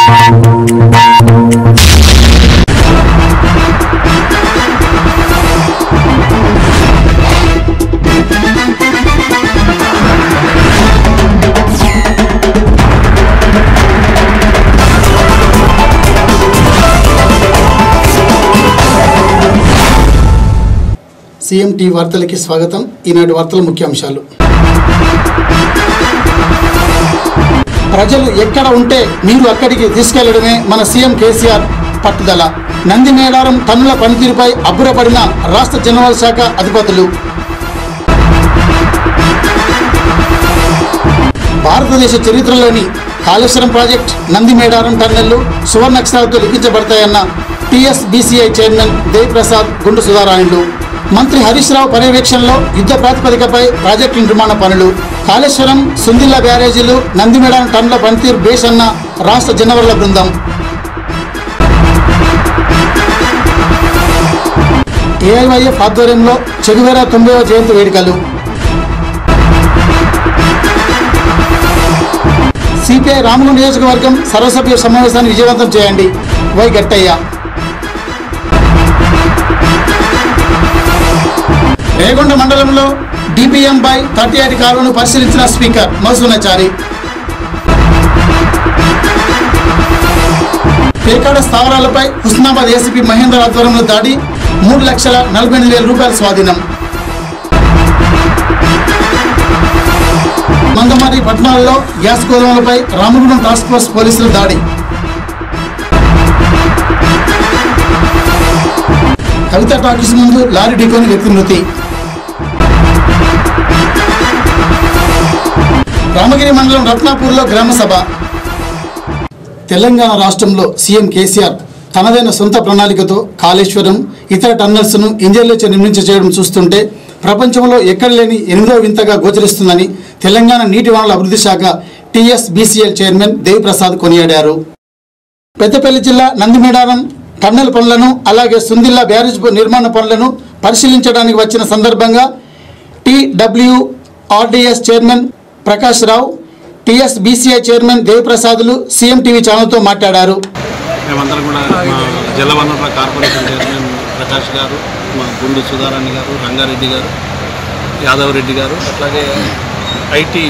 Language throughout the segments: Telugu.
సీఎం టీ వార్తలకి స్వాగతం ఈనాటి వార్తల ముఖ్యాంశాలు ప్రజలు ఎక్కడ ఉంటే మీరు అక్కడికి తీసుకెళ్లడమే మన సీఎం కేసీఆర్ పట్టుదల నంది మేడారం టన్నుల పనితీరుపై అబ్బురపడిన రాష్ట్ర జనరల్ శాఖ అధిపతులు భారతదేశ చరిత్రలోని కాళేశ్వరం ప్రాజెక్ట్ నంది మేడారం టన్నెళ్లు సువర్ణాక్షరాలతో లిఖించబడతాయన్న టీఎస్బీసీఐ చైర్మన్ దేవిప్రసాద్ గుండు సుధారాయణులు మంత్రి హరీష్ రావు పర్యవేక్షణలో యుద్ధ ప్రాతిపదికపై ప్రాజెక్టు నిర్మాణ పనులు కాళేశ్వరం సుందిల్ల బ్యారేజీలు నంది మేడారం టన్నుల పనితీరు బేస్ అన్న రాష్ట్ర జనవరుల బృందం ఏఐవైఎఫ్ ఆధ్వర్యంలో చెగువేరా తొంభైవ జయంతి వేడుకలు సిపిఐ రాములు నియోజకవర్గం సర్వసభ్య సమావేశాన్ని విజయవంతం చేయండి వై గట్టయ్య రేగొండ మండలంలో డిపిఎం బై థర్టీ ఎయిట్ కాలువను పరిశీలించిన స్పీకర్ మధుసూనాచారి పేకాడ స్థావరాలపై హుస్నాబాద్ ఏసీపీ మహేందర్ ఆధ్వర్యంలో దాడి మూడు లక్షల నలభై ఎనిమిది వేల రూపాయల స్వాధీనం మందమారి పట్టణాల్లో గ్యాస్ గోదాములపై రామగుండం టాస్క్ ఫోర్స్ పోలీసుల దాడి కవిత టాకీస్ ముందు లారీ ఢీకొని వ్యక్తి మృతి రామగిరి మండలం రత్నాపూర్లో గ్రామ సభ తెలంగాణ రాష్ట్రంలో సీఎం కేసీఆర్ తనదైన సొంత ప్రణాళికతో కాళేశ్వరం ఇతర టన్నల్స్ను ఇంజన్లచే నిర్మించ చేయడం చూస్తుంటే ప్రపంచంలో ఎక్కడ లేని ఎనిమిదో వింతగా గోచరిస్తుందని తెలంగాణ నీటి వనరుల అభివృద్ధి శాఖ టీఎస్బీసీఎల్ చైర్మన్ దేవిప్రసాద్ కొనియాడారు పెద్దపల్లి జిల్లా నందిమేడారం టన్నెల్ పనులను అలాగే సుందిల్లా బ్యారేజ్ నిర్మాణ పనులను పరిశీలించడానికి వచ్చిన సందర్భంగా TWRDS chairman Prakash Rao TSBCI chairman దేవిప్రసాద్లు సీఎం టీవీ ఛానల్తో మాట్లాడారు మేమందరం కూడా మా జలవనరుల కార్పొరేషన్ చైర్మన్ ప్రకాష్ గారు మా గుండు సుధారాణి గారు రంగారెడ్డి గారు యాదవ్ రెడ్డి గారు అట్లాగే ఐటీ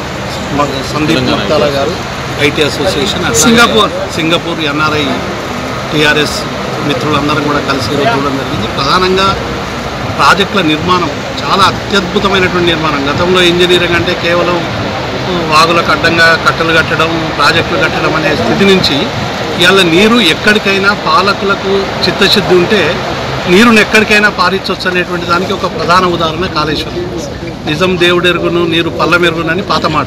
మ- సందీప్ ముక్తాల గారు ఐటీ అసోసియేషన్ అట్లాగే సింగపూర్. సింగపూర్ ఎన్ఆర్ఐ టిఆర్ఎస్ మిత్రులందరం కూడా కలిసి ఈరోజు చూడడం జరిగింది ప్రధానంగా ప్రాజెక్టుల నిర్మాణం చాలా అత్యద్భుతమైనటువంటి నిర్మాణం గతంలో ఇంజనీరింగ్ అంటే కేవలం వాగులకు అడ్డంగా కట్టలు కట్టడం ప్రాజెక్టులు కట్టడం అనే స్థితి నుంచి ఇవాళ నీరు ఎక్కడికైనా పాలకులకు చిత్తశుద్ధి ఉంటే నీరుని ఎక్కడికైనా పారించవచ్చు అనేటువంటి దానికి ఒక ప్రధాన ఉదాహరణ కాళేశ్వరం నిజం దేవుడెరుగును నీరు పల్లమెరుగునని పాత మాట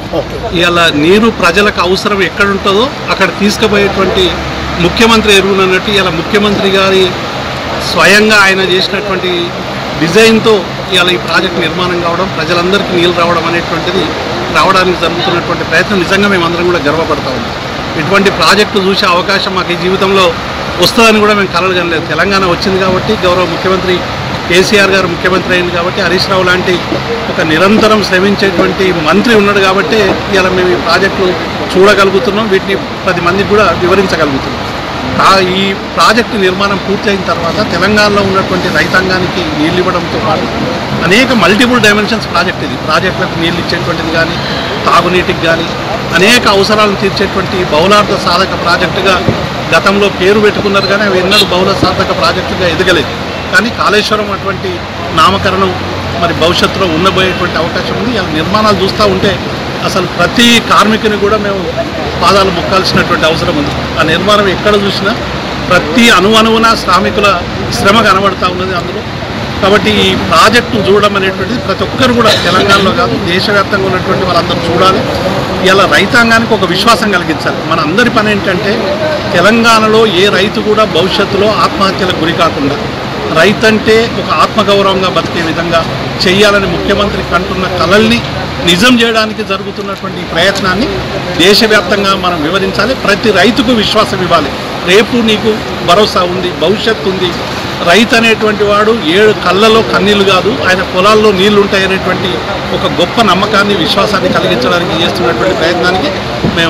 ఇవాళ నీరు ప్రజలకు అవసరం ఎక్కడుంటుందో అక్కడ తీసుకుపోయేటువంటి ముఖ్యమంత్రి ఎరుగునన్నట్టు ఇలా ముఖ్యమంత్రి గారి స్వయంగా ఆయన చేసినటువంటి డిజైన్తో ఇవాళ ఈ ప్రాజెక్ట్ నిర్మాణం కావడం ప్రజలందరికీ నీళ్ళు రావడం అనేటువంటిది రావడానికి జరుగుతున్నటువంటి ప్రయత్నం నిజంగా మేమందరం కూడా గర్వపడతా ఉన్నాం ఇటువంటి ప్రాజెక్టు చూసే అవకాశం మాకు ఈ జీవితంలో వస్తుందని కూడా మేము కలలు కనలేదు తెలంగాణ వచ్చింది కాబట్టి గౌరవ ముఖ్యమంత్రి కేసీఆర్ గారు ముఖ్యమంత్రి అయింది కాబట్టి హరీష్ రావు లాంటి ఒక నిరంతరం శ్రమించేటువంటి మంత్రి ఉన్నాడు కాబట్టి ఇలా మేము ఈ ప్రాజెక్టులు చూడగలుగుతున్నాం వీటిని పది మందికి కూడా వివరించగలుగుతున్నాం కా- ఈ ప్రాజెక్టు నిర్మాణం పూర్తి అయిన తర్వాత తెలంగాణలో ఉన్నటువంటి రైతాంగానికి నీళ్ళు ఇవ్వడంతో పాటు అనేక మల్టిపుల్ డైమెన్షన్స్ ప్రాజెక్ట్ ఇది ప్రాజెక్టులకు నీళ్ళు ఇచ్చేటువంటిది కానీ తాగునీటికి కానీ అనేక అవసరాలను తీర్చేటువంటి బహుళార్థ సాధక ప్రాజెక్టుగా గతంలో పేరు పెట్టుకున్నారు కానీ అవి ఎన్నడూ బహుళ సాధక ప్రాజెక్టుగా ఎదగలేదు కానీ కాళేశ్వరం అటువంటి నామకరణం మరి భవిష్యత్తులో ఉండబోయేటువంటి అవకాశం ఉంది ఆ నిర్మాణాలు చూస్తూ ఉంటే అసలు ప్రతి కార్మికుని కూడా మేము పాదాలు మొక్కాల్సినటువంటి అవసరం ఉంది ఆ నిర్మాణం ఎక్కడ చూసినా ప్రతి అణు అణువున శ్రామికుల శ్రమ కనబడతా ఉన్నది అందులో కాబట్టి ఈ ప్రాజెక్టును చూడడం అనేటువంటిది ప్రతి ఒక్కరు కూడా తెలంగాణలో కాదు దేశవ్యాప్తంగా ఉన్నటువంటి వాళ్ళందరూ చూడాలి ఇలా రైతాంగానికి ఒక విశ్వాసం కలిగించాలి మన అందరి పని ఏంటంటే తెలంగాణలో ఏ రైతు కూడా భవిష్యత్తులో ఆత్మహత్యలకు గురి కాకుండా రైతంటే ఒక ఆత్మగౌరవంగా బతికే విధంగా చేయాలని ముఖ్యమంత్రి కంటున్న కలల్ని నిజం చేయడానికి జరుగుతున్నటువంటి ఈ ప్రయత్నాన్ని దేశవ్యాప్తంగా మనం వివరించాలి ప్రతి రైతుకు విశ్వాసం ఇవ్వాలి రేపు నీకు భరోసా ఉంది భవిష్యత్తు ఉంది రైతు అనేటువంటి వాడు ఏడు కళ్ళలో కన్నీళ్లు కాదు ఆయన పొలాల్లో నీళ్లు ఉంటాయనేటువంటి ఒక గొప్ప నమ్మకాన్ని విశ్వాసాన్ని కలిగించడానికి చేస్తున్నటువంటి ప్రయత్నానికి మేము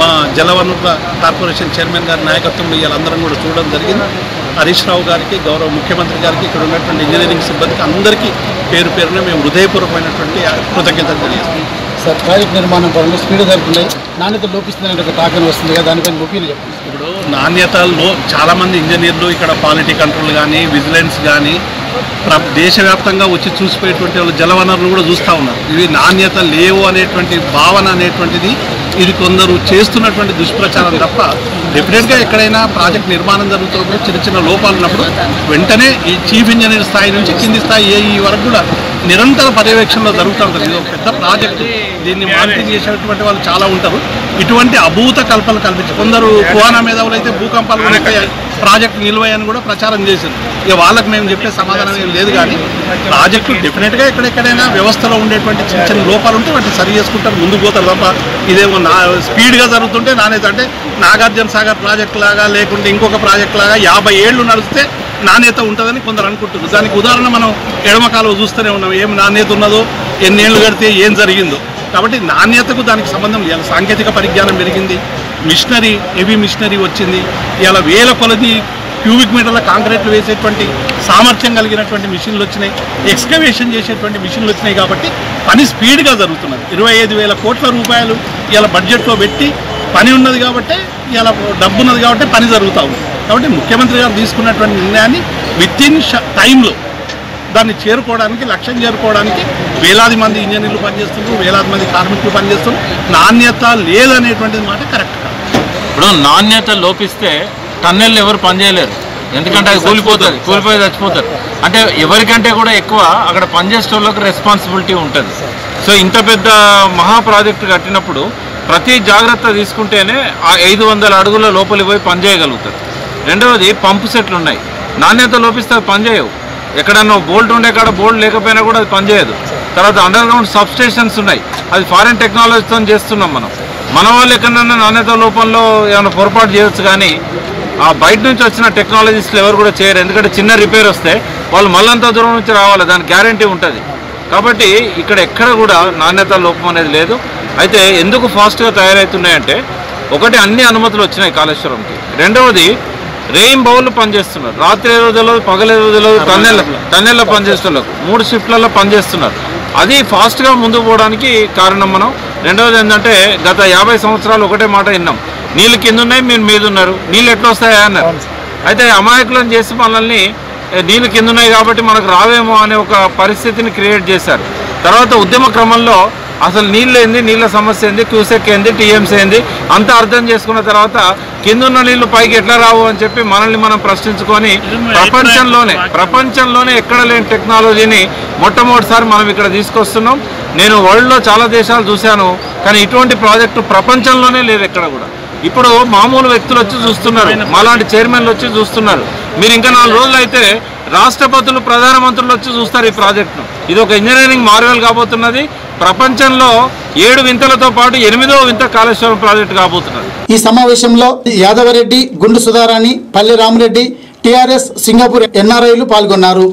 మా జలవనరుల కార్పొరేషన్ చైర్మన్ గారి నాయకత్వంలో వీళ్ళందరం కూడా చూడడం జరిగింది హరీష్ రావు గారికి గౌరవ ముఖ్యమంత్రి గారికి ఇక్కడ ఉన్నటువంటి ఇంజనీరింగ్ సిబ్బందికి అందరికీ పేరు పేరున మేము హృదయపూర్వకమైనటువంటి కృతజ్ఞతలు తెలియజేస్తాం సార్ ప్రాజెక్ట్ నిర్మాణం పనులు స్పీడ్ జరుగుతున్నాయి నాణ్యత లోపిస్తుందనే ఒక టాకన్ వస్తుంది కదా దానిపైన ఒపీనియన్ చెప్పండి ఇప్పుడు నాణ్యతలో చాలామంది ఇంజనీర్లు ఇక్కడ క్వాలిటీ కంట్రోల్ కానీ విజిలెన్స్ కానీ ప్ర దేశవ్యాప్తంగా వచ్చి చూసిపోయేటువంటి వాళ్ళు జలవనరులు కూడా చూస్తూ ఉన్నారు ఇవి నాణ్యత లేవు అనేటువంటి భావన అనేటువంటిది ఇది కొందరు చేస్తున్నటువంటి దుష్ప్రచారం తప్ప డెఫినెట్గా ఎక్కడైనా ప్రాజెక్ట్ నిర్మాణం జరుగుతున్నప్పుడు చిన్న చిన్న లోపాలు ఉన్నప్పుడు వెంటనే ఈ చీఫ్ ఇంజనీర్ స్థాయి నుంచి కింది స్థాయి ఏ ఈ వరకు కూడా నిరంతర పర్యవేక్షణలో జరుగుతూ ఉంటుంది ఇది ఒక పెద్ద ప్రాజెక్టు దీన్ని మానిటరింగ్ చేసేటువంటి వాళ్ళు చాలా ఉంటారు ఇటువంటి అభూత కల్పనలు కల్పించి కొందరు కువానా మేధావులు అయితే భూకంపాలు కూడా ఎక్కువ ప్రాజెక్టు నిల్వయని కూడా ప్రచారం చేశారు ఇక వాళ్ళకి మేము చెప్పే సమాధానం ఏం లేదు కానీ ప్రాజెక్టు డెఫినెట్గా ఎక్కడెక్కడైనా వ్యవస్థలో ఉండేటువంటి చిన్న చిన్న లోపాలు ఉంటే వాటిని సరి చేసుకుంటారు ముందుకు పోతారు తప్ప ఇదేమో నా స్పీడ్గా జరుగుతుంటే నాణ్యత అంటే నాగార్జున సాగర్ ప్రాజెక్ట్ లాగా లేకుంటే ఇంకొక ప్రాజెక్ట్ లాగా యాభై ఏళ్ళు నడిస్తే నాణ్యత ఉంటుందని కొందరు అనుకుంటున్నారు దానికి ఉదాహరణ మనం ఎడమ కాలువ చూస్తూనే ఉన్నాం ఏం నాణ్యత ఉన్నదో ఎన్నేళ్ళు కడితే ఏం జరిగిందో కాబట్టి నాణ్యతకు దానికి సంబంధం లేదు సాంకేతిక పరిజ్ఞానం పెరిగింది మిషనరీ హెవీ మిషనరీ వచ్చింది ఇలా వేల కొలది క్యూబిక్ మీటర్ల కాంక్రీట్లు వేసేటువంటి సామర్థ్యం కలిగినటువంటి మిషన్లు వచ్చినాయి ఎక్స్కవేషన్ చేసేటువంటి మిషన్లు వచ్చినాయి కాబట్టి పని స్పీడ్గా జరుగుతున్నది ఇరవై ఐదు వేల కోట్ల రూపాయలు ఇలా బడ్జెట్లో పెట్టి పని ఉన్నది కాబట్టి ఇలా డబ్బు ఉన్నది కాబట్టి పని జరుగుతూ ఉంది కాబట్టి ముఖ్యమంత్రి గారు తీసుకున్నటువంటి నిర్ణయాన్ని విత్ ఇన్ టైంలో దాన్ని చేరుకోవడానికి లక్ష్యం చేరుకోవడానికి వేలాది మంది ఇంజనీర్లు పనిచేస్తున్నారు వేలాది మంది కార్మికులు పనిచేస్తున్నారు నాణ్యత లేదనేటువంటిది మాట కరెక్ట్ కాదు ఇప్పుడు నాణ్యత లోపిస్తే టన్నెల్ ఎవరు పనిచేయలేరు ఎందుకంటే అది కూలిపోతుంది కూలిపోయి చచ్చిపోతారు అంటే ఎవరికంటే కూడా ఎక్కువ అక్కడ పనిచేసే వాళ్ళకి రెస్పాన్సిబిలిటీ ఉంటుంది సో ఇంత పెద్ద మహా ప్రాజెక్టు కట్టినప్పుడు ప్రతి జాగ్రత్త తీసుకుంటేనే ఆ ఐదు వందల అడుగుల లోపలికి పోయి పనిచేయగలుగుతారు రెండవది పంపు సెట్లు ఉన్నాయి నాణ్యత లోపిస్తే అది పనిచేయవు ఎక్కడన్నా బోల్ట్ ఉండే కాడ బోల్ట్ లేకపోయినా కూడా అది పనిచేయదు తర్వాత అండర్ గ్రౌండ్ సబ్ స్టేషన్స్ ఉన్నాయి అది ఫారిన్ టెక్నాలజీతో చేస్తున్నాం మనం మన వాళ్ళు ఎక్కడన్నా నాణ్యత లోపంలో ఏమైనా పొరపాటు చేయొచ్చు కానీ ఆ బయట నుంచి వచ్చిన టెక్నాలజీస్లో ఎవరు కూడా చేయరు ఎందుకంటే చిన్న రిపేర్ వస్తే వాళ్ళు మళ్ళంత దూరం నుంచి రావాలి దానికి గ్యారంటీ ఉంటుంది కాబట్టి ఇక్కడ ఎక్కడ కూడా నాణ్యత లోపం అనేది లేదు అయితే ఎందుకు ఫాస్ట్గా తయారవుతున్నాయంటే ఒకటి అన్ని అనుమతులు వచ్చినాయి కాళేశ్వరంకి రెండవది రెయిన్ బౌల్ పనిచేస్తున్నారు రాత్రి రోజుల్లో పగలే రోజుల్లో టన్నెల్ టన్నెల్లో పనిచేస్తున్నారు మూడు షిఫ్ట్లలో పనిచేస్తున్నారు అది ఫాస్ట్గా ముందుకు పోవడానికి కారణం మనం రెండవది ఏంటంటే గత యాభై సంవత్సరాలు ఒకటే మాట విన్నాం నీళ్ళు కింద ఉన్నాయి మీరు మీద ఉన్నారు నీళ్ళు ఎట్లా వస్తాయా అన్నారు అయితే అమాయకులను చేసి మనల్ని "ఏ, నీళ్ళు కింద ఉన్నాయి కాబట్టి మనకు రావేమో అనే ఒక పరిస్థితిని క్రియేట్ చేశారు తర్వాత ఉద్యమ క్రమంలో అసలు నీళ్ళు ఏంది నీళ్ళ సమస్య ఏంది క్యూసెక్ ఏంది టీఎంసీ ఏంది అంతా అర్థం చేసుకున్న తర్వాత కింద ఉన్న నీళ్లు పైకి ఎట్లా రావు అని చెప్పి మనల్ని మనం ప్రశ్నించుకొని ప్రపంచంలోనే ప్రపంచంలోనే ఎక్కడ లేని టెక్నాలజీని మొట్టమొదటిసారి మనం ఇక్కడ తీసుకొస్తున్నాం నేను వరల్డ్లో చాలా దేశాలు చూశాను కానీ ఇటువంటి ప్రాజెక్టు ప్రపంచంలోనే లేదు ఎక్కడ కూడా ఇప్పుడు మామూలు వ్యక్తులు వచ్చి చూస్తున్నారు మాలాంటి చైర్మన్లు వచ్చి చూస్తున్నారు మీరు ఇంకా నాలుగు రోజులు అయితే రాష్ట్రపతులు ప్రధానమంత్రులు వచ్చి చూస్తారు ఈ ప్రాజెక్టును ఇది ఒక ఇంజనీరింగ్ మార్వెల్ కాబోతున్నది ప్రపంచంలో ఏడు వింతలతో పాటు ఎనిమిదో వింత కాళేశ్వరం ప్రాజెక్టు కాబోతున్నది ఈ సమావేశంలో యాదవరెడ్డి గుండు సుధారాణి పల్లె రామరెడ్డి టిఆర్ఎస్ సింగపూర్ ఎన్ఆర్ఐలు పాల్గొన్నారు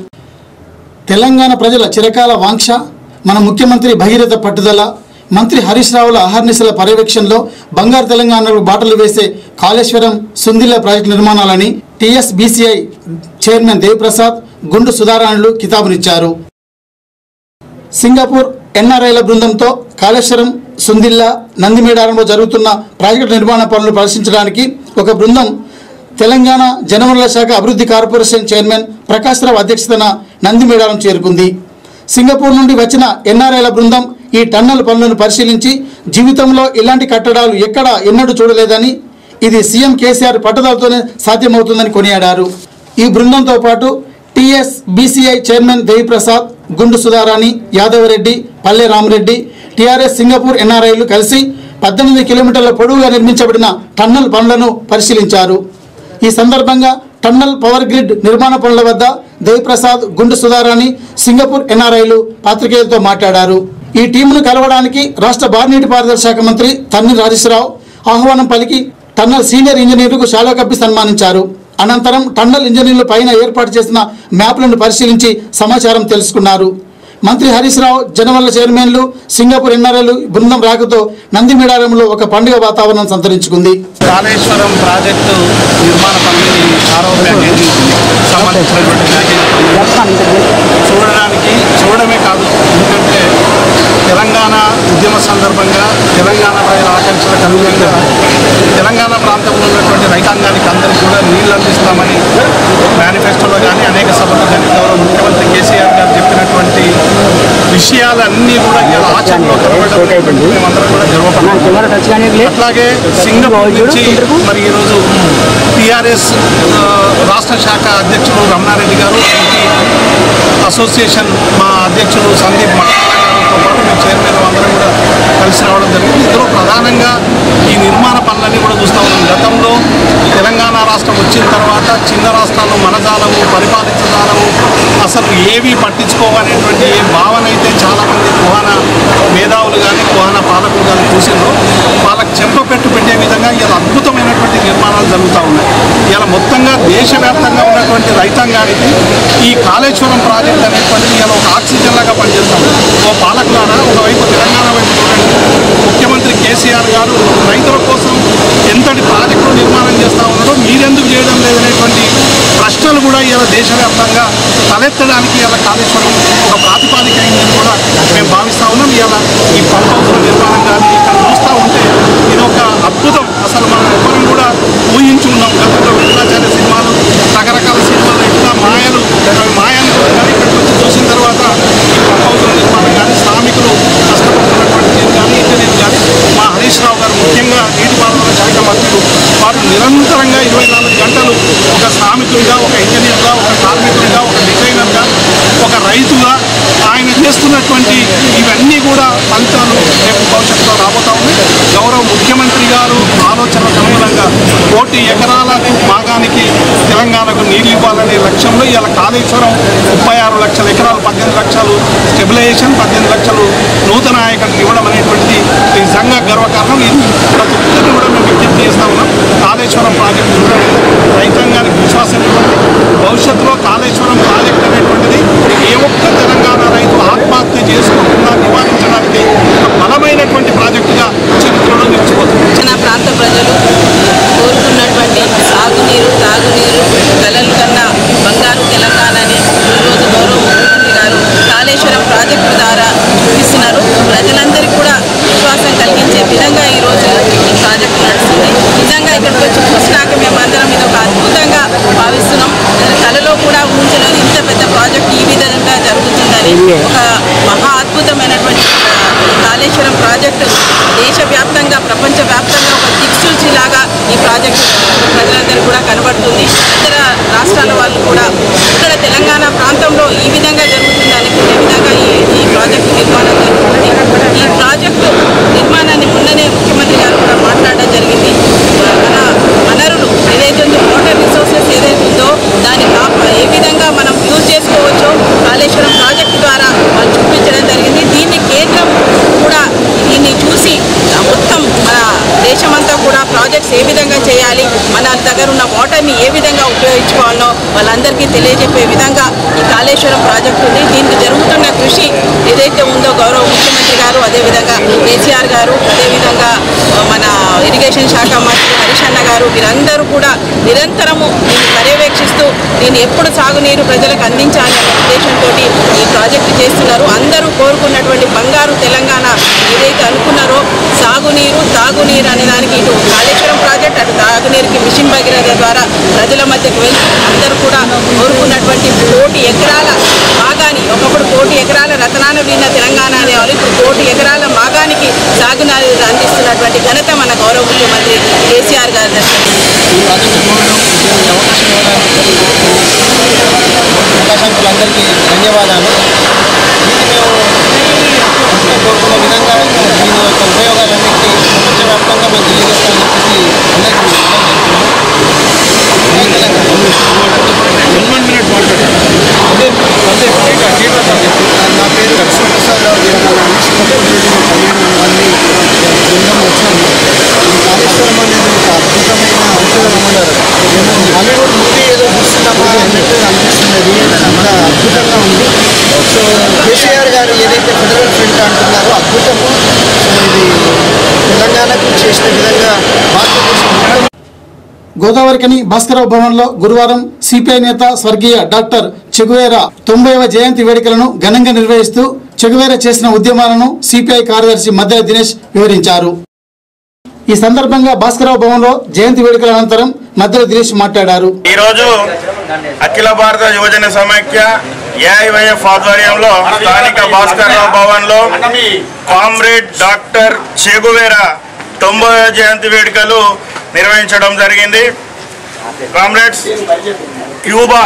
తెలంగాణ ప్రజల చిరకాల వాంక్ష మన ముఖ్యమంత్రి భగీరథ పట్టుదల మంత్రి హరీష్ రావుల అహర్నిశల పర్యవేక్షణలో బంగారు తెలంగాణకు బాటలు వేసే కాళేశ్వరం సుందిల్ల ప్రాజెక్టు నిర్మాణాలని టీఎస్బీసీఐ చైర్మన్ దేవిప్రసాద్ గుండు సుధారాణులు కితాబునిచ్చారు సింగపూర్ ఎన్ఆర్ఐల బృందంతో కాళేశ్వరం సుందిల్లా నందిమేడారంలో జరుగుతున్న ప్రాజెక్టు నిర్మాణ పనులు పరిశీలించడానికి ఒక బృందం తెలంగాణ జనవరుల శాఖ అభివృద్ధి కార్పొరేషన్ చైర్మన్ ప్రకాశ్ రావు అధ్యక్షతన నందిమేడారం చేరుకుంది సింగపూర్ నుండి వచ్చిన ఎన్ఆర్ఐల బృందం ఈ టన్నల్ పనులను పరిశీలించి జీవితంలో ఇలాంటి కట్టడాలు ఎక్కడా ఎన్నడూ చూడలేదని ఇది సీఎం కేసీఆర్ పట్టుదలతోనే సాధ్యమవుతుందని కొనియాడారు ఈ బృందంతో పాటు టిఎస్ బీసీఐ చైర్మన్ దేవిప్రసాద్ గుండు సుధారాణి యాదవరెడ్డి పల్లె రామరెడ్డి టీఆర్ఎస్ సింగపూర్ ఎన్ఆర్ఐలు కలిసి పద్దెనిమిది కిలోమీటర్ల పొడవుగా నిర్మించబడిన టన్నల్ పనులను పరిశీలించారు ఈ సందర్భంగా టన్నల్ పవర్ గ్రిడ్ నిర్మాణ పనుల వద్ద దేవిప్రసాద్ గుండు సుధారాణి సింగపూర్ ఎన్ఆర్ఐలు పాత్రికేయులతో మాట్లాడారు ఈ టీంను కలవడానికి రాష్ట్ర బార్నీటి పారుదల శాఖ మంత్రి తన్ని రాజేశ్వరరావు ఆహ్వానం పలికి టన్నల్ సీనియర్ ఇంజనీర్లకు శాలో కప్పి సన్మానించారు అనంతరం టన్నల్ ఇంజనీర్ల పైన ఏర్పాటు చేసిన మ్యాప్లను పరిశీలించి సమాచారం తెలుసుకున్నారు మంత్రి హరీష్ రావు జనవల్ల చైర్మన్లు సింగపూర్ ఎన్ఆర్ఎల్ బృందం రాకతో నంది మేడారంలో ఒక పండుగ వాతావరణం సంతరించుకుంది కాళేశ్వరం ప్రాజెక్టు నిర్మాణ పనులు ఆరవ ప్యాకేజీ సంబంధించినటువంటి ప్యాకేజీ పనులు చూడడానికి చూడడమే కాదు ఎందుకంటే తెలంగాణ ఉద్యమ సందర్భంగా తెలంగాణ ప్రజల ఆకాంక్షలకు అనుగుణంగా తెలంగాణ ప్రాంతంలో ఉన్నటువంటి రైతాంగానికి అందరికీ కూడా నీళ్లు అందిస్తామని మేనిఫెస్టోలో కానీ అనేక సభల్లో కానీ గౌరవ ముఖ్యమంత్రి కేసీఆర్ గారు చెప్పినటువంటి విషయాలన్నీ కూడా ఇలా ఆచరణలో కనబడడం మేమందరం కూడా గర్వపడుతున్నాం అట్లాగే సింగపూర్ నుంచి మరి ఈరోజు టిఆర్ఎస్ రాష్ట్ర శాఖ అధ్యక్షులు రమణారెడ్డి గారు ఐటీ అసోసియేషన్ మా అధ్యక్షులు సందీప్ మహారాణ గారితో పాటు మేము చైర్మన్ అందరం కూడా కలిసి రావడం జరిగింది ఇందులో ప్రధానంగా ఈ నిర్మాణ పనులన్నీ కూడా చూస్తూ ఉన్నాం గతంలో తెలంగాణ రాష్ట్రం వచ్చిన తర్వాత చిన్న రాష్ట్రాలు మనజాలము పరిపాలించజాలము అసలు ఏవి పట్టించుకోవనేటువంటి ఏ భావన అయితే చాలామంది కుహాన మేధావులు కానీ కుహాన పాలకులు కానీ చూసిండ్రో వాళ్ళకి చెంపపెట్టు పెట్టే విధంగా ఇలా అద్భుతమైనటువంటి నిర్మాణాలు జరుగుతూ ఉన్నాయి ఇలా మొత్తంగా దేశవ్యాప్తంగా ఉన్నటువంటి రైతాంగానికి ఈ కాళేశ్వరం ప్రాజెక్ట్ అనేటువంటిది ఇలా ఒక ఆక్సిజన్ లాగా పనిచేస్తాం ఓ పాలకులారా ఒకవైపు తెలంగాణ వైపు చూడండి ముఖ్యమంత్రి కేసీఆర్ గారు రైతుల కోసం ఎంతటి ప్రాజెక్టులు నిర్మాణం చేస్తూ ఉన్నారో మీరెందుకు చేయడం లేదనేటువంటి ప్రశ్నలు కూడా ఇలా దేశవ్యాప్తంగా తలెత్తడానికి ఇలా కాళేశ్వరం ఒక ప్రాతిపాదిక అయిందని కూడా మేము భావిస్తూ ఉన్నాం ఇలా ఈ పంప్ హౌస్ల నిర్మాణం కానీ ఇక్కడ చూస్తూ ఉంటే ఇది ఒక అద్భుతం అసలు మనం ఎవ్వరం కూడా ఊహించి ఉన్నాం గతంలో విఠలాచార్య సినిమాలు రకరకాల సినిమాలు ఎట్లా మాయలు అవి మాయలు కానీ ఇక్కడికి వచ్చి చూసిన తర్వాత ఈ పంప్ హౌస్ల నిర్మాణం కానీ శ్రామికులు కష్టపడుతున్నటువంటి తీరు కానీ ఇంజనీర్ కానీ మా హరీష్ రావు గారు ముఖ్యంగా నీటిపారుదల శాఖ మంత్రులు వారు నిరంతరంగా ఇరవై నాలుగు గంటలు ఒక శ్రామికుడిగా ఒక ఇంజనీర్గా ఒక కార్మికుడిగా ఒక డిజైనర్గా ఒక రైతుగా ఆయన చేస్తున్నటువంటి ఇవన్నీ కూడా ఫలితాలు రేపు భవిష్యత్తులో రాబోతా ఉన్నాయి గౌరవ ముఖ్యమంత్రి గారు ఆలోచనలకు అనుగుణంగా కోటి ఎకరాల భాగానికి తెలంగాణకు నీళ్లు ఇవ్వాలనే లక్ష్యంలో ఇలా కాళేశ్వరం ముప్పై ఆరు లక్షల ఎకరాలు పద్దెనిమిది లక్షలు స్టెబిలైజేషన్ పద్దెనిమిది లక్షలు నూతన ఆయకట్టుకు ఇవ్వడం అనేటువంటిది నిజంగా గర్వకారణం ఇది ప్రతి ఒక్కరిని కూడా మేము విజ్ఞప్తి చేస్తా ఉన్నాం కాళేశ్వరం ప్రాజెక్టు చూడండి రైతాంగానికి విశ్వాసం ఇవ్వండి భవిష్యత్తులో కాళేశ్వరం ప్రాజెక్ట్ అనేటువంటిది ఏ ఒక్క తెలంగాణ రైతు ఆత్మహత్య చేసుకోకుండా నివారించడానికి ఒక బలమైనటువంటి ప్రాజెక్టుగా చరిత్రలో నిలిచిపోతుంది నా ప్రాంత ప్రజలు కోరుకున్నటువంటి సాగునీరు తాగునీరు కలలు కన్నా బంగారు తెలంగాణని ఈరోజు గౌరవ ముఖ్యమంత్రి గారు కాళేశ్వరం ప్రాజెక్టు ద్వారా చూపిస్తున్నారు ప్రజలందరికీ కూడా విశ్వాసం కలిగించే విధంగా ఈరోజు ఈ ప్రాజెక్టు నడుస్తుంది నిజంగా ఇక్కడికి వచ్చి చూసినాక మేము అందరం ఇది ఒక అద్భుతంగా భావిస్తున్నాం కలలో కూడా ఊహించలేదు ఇంత పెద్ద ప్రాజెక్ట్ ఈ విధంగా జరుగుతుందని ఒక మహా అద్భుతమైనటువంటి కాళేశ్వరం ప్రాజెక్టు దేశవ్యాప్తంగా ప్రపంచవ్యాప్తంగా ఒక దిక్సూచిలాగా ఈ ప్రాజెక్టు ప్రజలందరూ కూడా కనబడుతుంది ఇతర రాష్ట్రాల వాళ్ళు కూడా ఇక్కడ తెలంగాణ ప్రాంతంలో ఈ విధంగా జరుగుతుంది అనుకునే విధంగా ఈ ఈ ప్రాజెక్టు నిర్మాణం జరుగుతుంది ఈ ప్రాజెక్టు నిర్మాణాన్ని మొన్ననే ముఖ్యమంత్రి గారు కూడా మాట్లాడడం జరిగింది మన వనరులు ఏదైతే ఉందో వాటర్ రిసోర్సెస్ ఏదైతే ఉందో దాన్ని కాప ఏ విధంగా మనం యూజ్ చేసుకోవచ్చో కాళేశ్వరం ప్రాజెక్టు ద్వారా వాళ్ళు చూపించడం జరిగింది దీన్ని కేంద్రం కూడా దీన్ని చూసి ఆ మొత్తం మన దేశమంతా కూడా ప్రాజెక్ట్స్ ఏ విధంగా చేయాలి మన దగ్గర ఉన్న వాటర్ని ఏ విధంగా ఉపయోగించుకోవాలో వాళ్ళందరికీ తెలియజెప్పే విధంగా ఈ కాళేశ్వరం ప్రాజెక్టు ఉంది దీనికి జరుగుతున్న కృషి ఏదైతే ఉందో గౌరవ ముఖ్యమంత్రి గారు అదేవిధంగా కేసీఆర్ గారు అదేవిధంగా ఆ, మన ఇరిగేషన్ శాఖ మంత్రి హరీష్ అన్న గారు వీరందరూ కూడా నిరంతరము దీన్ని పర్యవేక్షిస్తూ దీన్ని ఎప్పుడు సాగునీరు ప్రజలకు అందించాలి అనే ఉద్దేశంతో ఈ ప్రాజెక్టు చేస్తున్నారు అందరూ కోరుకున్నటువంటి బంగారు తెలంగాణ ఏదైతే అనుకున్నారో సాగునీరు తాగునీరు అనే దానికి ఇటు కాళేశ్వరం ప్రాజెక్ట్ అటు తాగునీరుకి మిషన్ భగీరథ ద్వారా ప్రజల మధ్యకు వెళ్ళి అందరూ కూడా కోరుకున్నటువంటి కోటి ఎకరాల భాగాన్ని ఒకప్పుడు కోటి ఎకరాల రతనాన వీణ తెలంగాణ అనేవాళ్ళు ఇప్పుడు కోటి ఎకరాల భాగానికి సాగునీరు అందిస్తున్నటువంటి ఘనత మన గౌరవ ముఖ్యమంత్రి కేసీఆర్ గారి దర్శనం ఈ ప్రాజెక్టు చూడడం ఈ అవకాశం ఇవ్వడానికి అవకాశానికి ధన్యవాదాలు ఇది మేము ఎంతో కోరుకున్న విధంగా దీని యొక్క ఉపయోగాలన్నింటినీ ప్రపంచవ్యాప్తంగా మేము తెలియజేస్తామని చెప్పేసి అందరికీ నా పేరు కృష్ణప్రసాదరావు వీరమల్లాని సింగపూర్ నుండి మేము పదిహేను మంది బృందం వచ్చాము ఈ కాళేశ్వరం అనేది ఒక అద్భుతమైన ఔషధం అన్నారు హాలీవుడ్ మూవీ ఏదో చూస్తున్నామా అన్నట్టు అనిపిస్తున్నది అంత అద్భుతంగా ఉంది సో కేసీఆర్ అయితే అంటున్నారు అద్భుతము సో ఇది తెలంగాణకు చేసిన విధంగా భారతదేశం మొత్తం గోదావరికని భాస్కరరావు భవన్లో గురువారం సిపిఐ నేత స్వర్గీయ డాక్టర్ చెగువేరా తొంభైవ జయంతి వేడుకలను ఘనంగా నిర్వహిస్తూ చెగువేరా చేసిన ఉద్యమాలను సిపిఐ కార్యదర్శి మద్దెల దినేష్ వివరించారు ఈ సందర్భంగా భాస్కరరావు భవన్లో జయంతి వేడుకల అనంతరం మద్దెల దినేష్ మాట్లాడారు ఈరోజు అఖిల భారత యువజన సమైక్య ఏఐవైఎఫ్ ఆధ్వర్యంలో స్థానిక భాస్కర్రావు భవన్లో కామ్రేడ్ డాక్టర్ చెగువేరా తొంభై జయంతి వేడుకలు నిర్వహించడం జరిగింది కామ్రేడ్స్ క్యూబా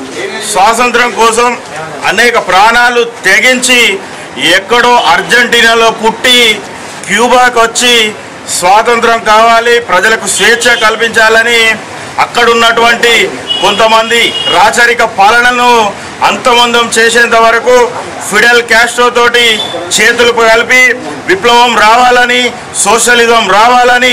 స్వాతంత్రం కోసం అనేక ప్రాణాలు తెగించి ఎక్కడో అర్జెంటీనాలో పుట్టి క్యూబాకు వచ్చి స్వాతంత్రం కావాలి ప్రజలకు స్వేచ్ఛ కల్పించాలని అక్కడ ఉన్నటువంటి కొంతమంది రాచరిక పాలనను అంతమందం చేసేంత వరకు ఫిడెల్ క్యాస్ట్రో తోటి చేతులు కలిపి విప్లవం రావాలని సోషలిజం రావాలని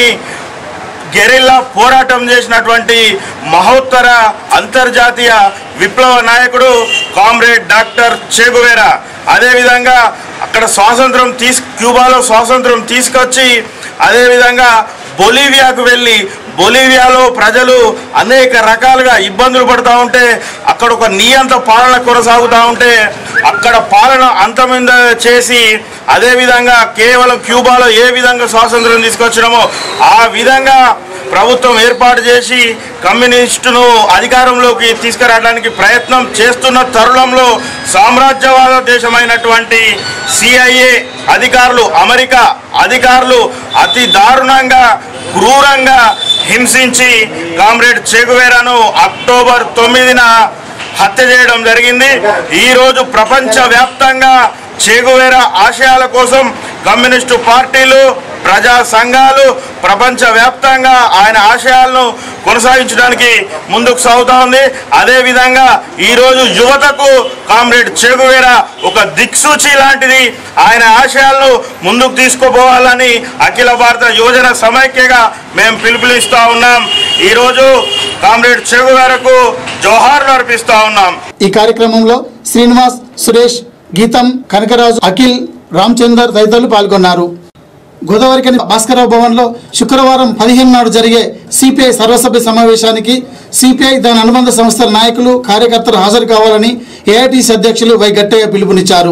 గెరిల్లా పోరాటం చేసినటువంటి మహోత్తర అంతర్జాతీయ విప్లవ నాయకుడు కామ్రేడ్ డాక్టర్ చేగువేరా అదేవిధంగా అక్కడ స్వాతంత్రం తీసు క్యూబాలో స్వాతంత్రం తీసుకొచ్చి అదేవిధంగా బొలీవియాకు వెళ్ళి బొలీవియాలో ప్రజలు అనేక రకాలుగా ఇబ్బందులు పడుతూ ఉంటే అక్కడ ఒక నియంత పాలన కొనసాగుతూ ఉంటే అక్కడ పాలన అంతమింద చేసి అదేవిధంగా కేవలం క్యూబాలో ఏ విధంగా స్వాతంత్రం తీసుకొచ్చినామో ఆ విధంగా ప్రభుత్వం ఏర్పాటు చేసి కమ్యూనిస్టును అధికారంలోకి తీసుకురావడానికి ప్రయత్నం చేస్తున్న తరుణంలో సామ్రాజ్యవాద దేశమైనటువంటి సిఐఏ అధికారులు అమెరికా అధికారులు అతి దారుణంగా క్రూరంగా హింసించి కామ్రేడ్ చెగువేరాను అక్టోబర్ తొమ్మిదిన హత్య చేయడం జరిగింది ఈరోజు ప్రపంచ వ్యాప్తంగా చేగువేరా ఆశయాల కోసం కమ్యూనిస్టు పార్టీలు ప్రజా సంఘాలు ప్రపంచ వ్యాప్తంగా ఆయన ఆశయాలను కొనసాగించడానికి ముందుకు సాగుతా ఉంది అదేవిధంగా ఈరోజు యువతకు కామ్రేడ్ చేగువేరా ఒక దిక్సూచి లాంటిది ఆయన ఆశయాలను ముందుకు తీసుకుపోవాలని అఖిల భారత యువజన సమైక్యగా మేము పిలుపునిస్తా ఉన్నాం ఈరోజు కామ్రేడ్ చెగువేరకు జోహార్లు అర్పిస్తా ఉన్నాం ఈ కార్యక్రమంలో శ్రీనివాస్ సురేష్ గీతం కనకరాజు అఖిల్ రామచందర్ తదితరులు పాల్గొన్నారు గోదావరికని భాస్కరరావు భవన్లో శుక్రవారం పదిహేను నాడు జరిగే సిపిఐ సర్వసభ్య సమావేశానికి సిపిఐ దాని అనుబంధ సంస్థల నాయకులు కార్యకర్తలు హాజరు కావాలని ఏఐటీసీ అధ్యక్షులు వై గట్టయ్య పిలుపునిచ్చారు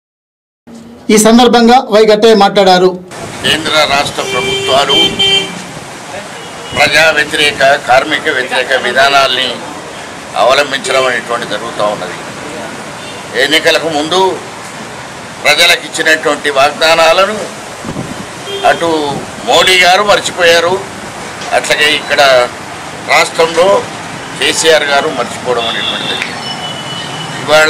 ఈ సందర్భంగా వై గట్టయ్య మాట్లాడారు కేంద్ర రాష్ట్ర ప్రభుత్వాలు ప్రజా వ్యతిరేక కార్మిక వ్యతిరేక విధానాల్ని అవలంబించడం అనేటువంటి జరుగుతూ ఉన్నది ఎన్నికలకు ముందు ప్రజలకు ఇచ్చినటువంటి వాగ్దానాలను అటు మోడీ గారు మర్చిపోయారు అట్లాగే ఇక్కడ రాష్ట్రంలో కేసీఆర్ గారు మర్చిపోవడం అనేటువంటి జరిగింది ఇవాళ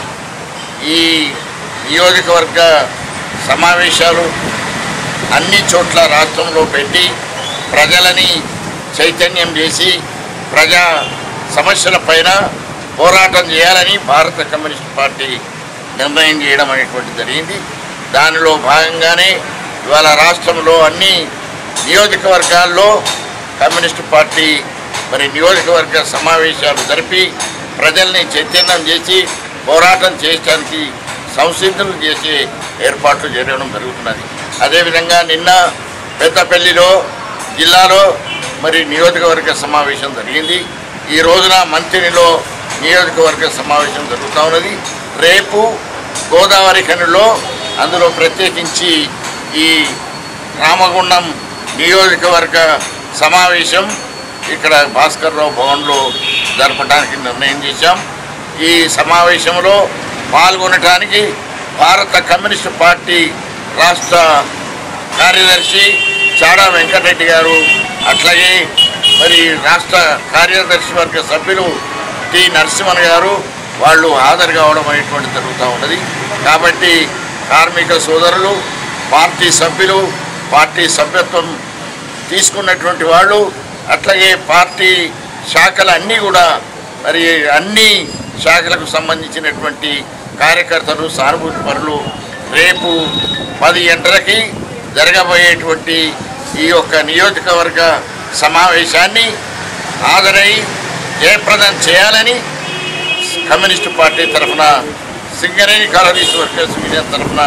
ఈ నియోజకవర్గ సమావేశాలు అన్ని చోట్ల రాష్ట్రంలో పెట్టి ప్రజలని చైతన్యం చేసి ప్రజా సమస్యల పైన పోరాటం చేయాలని భారత కమ్యూనిస్ట్ పార్టీ నిర్ణయం చేయడం అనేటువంటి జరిగింది దానిలో భాగంగానే ఇవాళ రాష్ట్రంలో అన్ని నియోజకవర్గాల్లో కమ్యూనిస్ట్ పార్టీ మరి నియోజకవర్గ సమావేశాలు జరిపి ప్రజల్ని చైతన్యం చేసి పోరాటం చేయడానికి సంసిద్ధులు చేసే ఏర్పాట్లు జరగడం జరుగుతున్నది అదేవిధంగా నిన్న పెద్దపల్లిలో జిల్లాలో మరి నియోజకవర్గ సమావేశం జరిగింది ఈ రోజున మంత్రిలో నియోజకవర్గ సమావేశం జరుగుతూ ఉన్నది రేపు గోదావరి ఖనిలో అందులో ప్రత్యేకించి ఈ రామగుండం నియోజకవర్గ సమావేశం ఇక్కడ భాస్కర్రావు భవన్లో జరపడానికి నిర్ణయం చేశాం ఈ సమావేశంలో పాల్గొనడానికి భారత కమ్యూనిస్ట్ పార్టీ రాష్ట్ర కార్యదర్శి చాడా వెంకటరెడ్డి గారు అట్లాగే మరి రాష్ట్ర కార్యదర్శి వర్గ సభ్యులు టి నరసింహన్ గారు వాళ్ళు హాజరు కావడం అనేటువంటి జరుగుతూ ఉన్నది కాబట్టి కార్మిక సోదరులు పార్టీ సభ్యులు పార్టీ సభ్యత్వం తీసుకున్నటువంటి వాళ్ళు అట్లాగే పార్టీ శాఖలు అన్నీ కూడా మరి అన్ని శాఖలకు సంబంధించినటువంటి కార్యకర్తలు సానుభూతి పరులు రేపు పది గంటలకి జరగబోయేటువంటి ఈ యొక్క నియోజకవర్గ సమావేశాన్ని హాజరై జయప్రదం చేయాలని కమ్యూనిస్టు పార్టీ తరఫున సింగరేణి కాలనీస్ వర్కర్స్ యూనియన్ తరఫున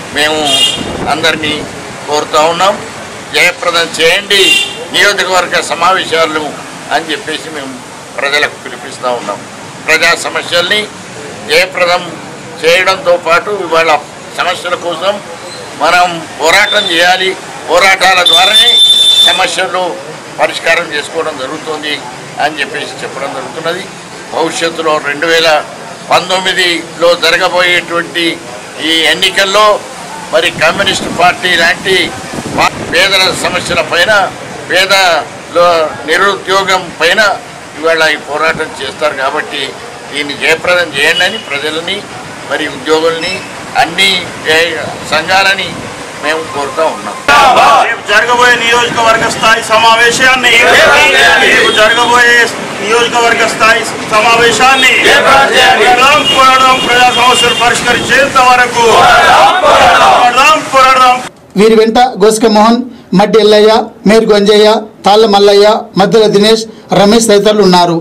మేము అందరినీ కోరుతూ ఉన్నాం జయప్రదం చేయండి నియోజకవర్గ సమావేశాలు అని చెప్పేసి మేము ప్రజలకు పిలిపిస్తూ ఉన్నాం ప్రజా సమస్యల్ని జయప్రదం చేయడంతో పాటు ఇవాళ సమస్యల కోసం మనం పోరాటం చేయాలి పోరాటాల ద్వారానే సమస్యలు పరిష్కారం చేసుకోవడం జరుగుతుంది అని చెప్పేసి చెప్పడం జరుగుతున్నది భవిష్యత్తులో రెండు వేల పంతొమ్మిదిలో జరగబోయేటువంటి ఈ ఎన్నికల్లో మరి కమ్యూనిస్ట్ పార్టీ లాంటి పా- పేదల సమస్యల పైన పేదలో నిరుద్యోగం పైన ఇవాళ ఈ పోరాటం చేస్తారు కాబట్టి దీన్ని జయప్రదం చేయండి అని ప్రజలని మరి ఉద్యోగుల్ని అన్ని ఏ- సంఘాలని మేము కోరుతూ ఉన్నాం రేపు జరగబోయే నియోజకవర్గ స్థాయి సమావేశాన్ని రేపు జరగబోయే నియోజకవర్గ స్థాయి సమావేశాన్ని పోరాడదాం, పోరాడదాం ప్రజా సమస్యలు పరిష్కరించేంత వరకు పోరాడదాం పోరాడదాం వీరి వెంట గోస్క మోహన్ మడ్డి ఎల్లయ్య మేరు గంజయ్య తాళ్ళ మల్లయ్య మద్దెల దినేష్ రమేష్ తదితరులు ఉన్నారు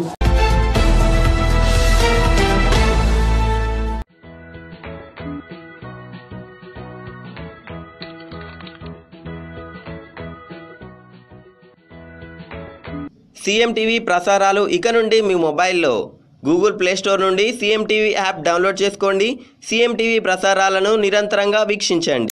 సీఎం టీవీ ప్రసారాలు ఇక నుండి మీ మొబైల్లో గూగుల్ ప్లే స్టోర్ నుండి సీఎం టీవీ యాప్ డౌన్లోడ్ చేసుకోండి సీఎం టీవీ ప్రసారాలను నిరంతరంగా వీక్షించండి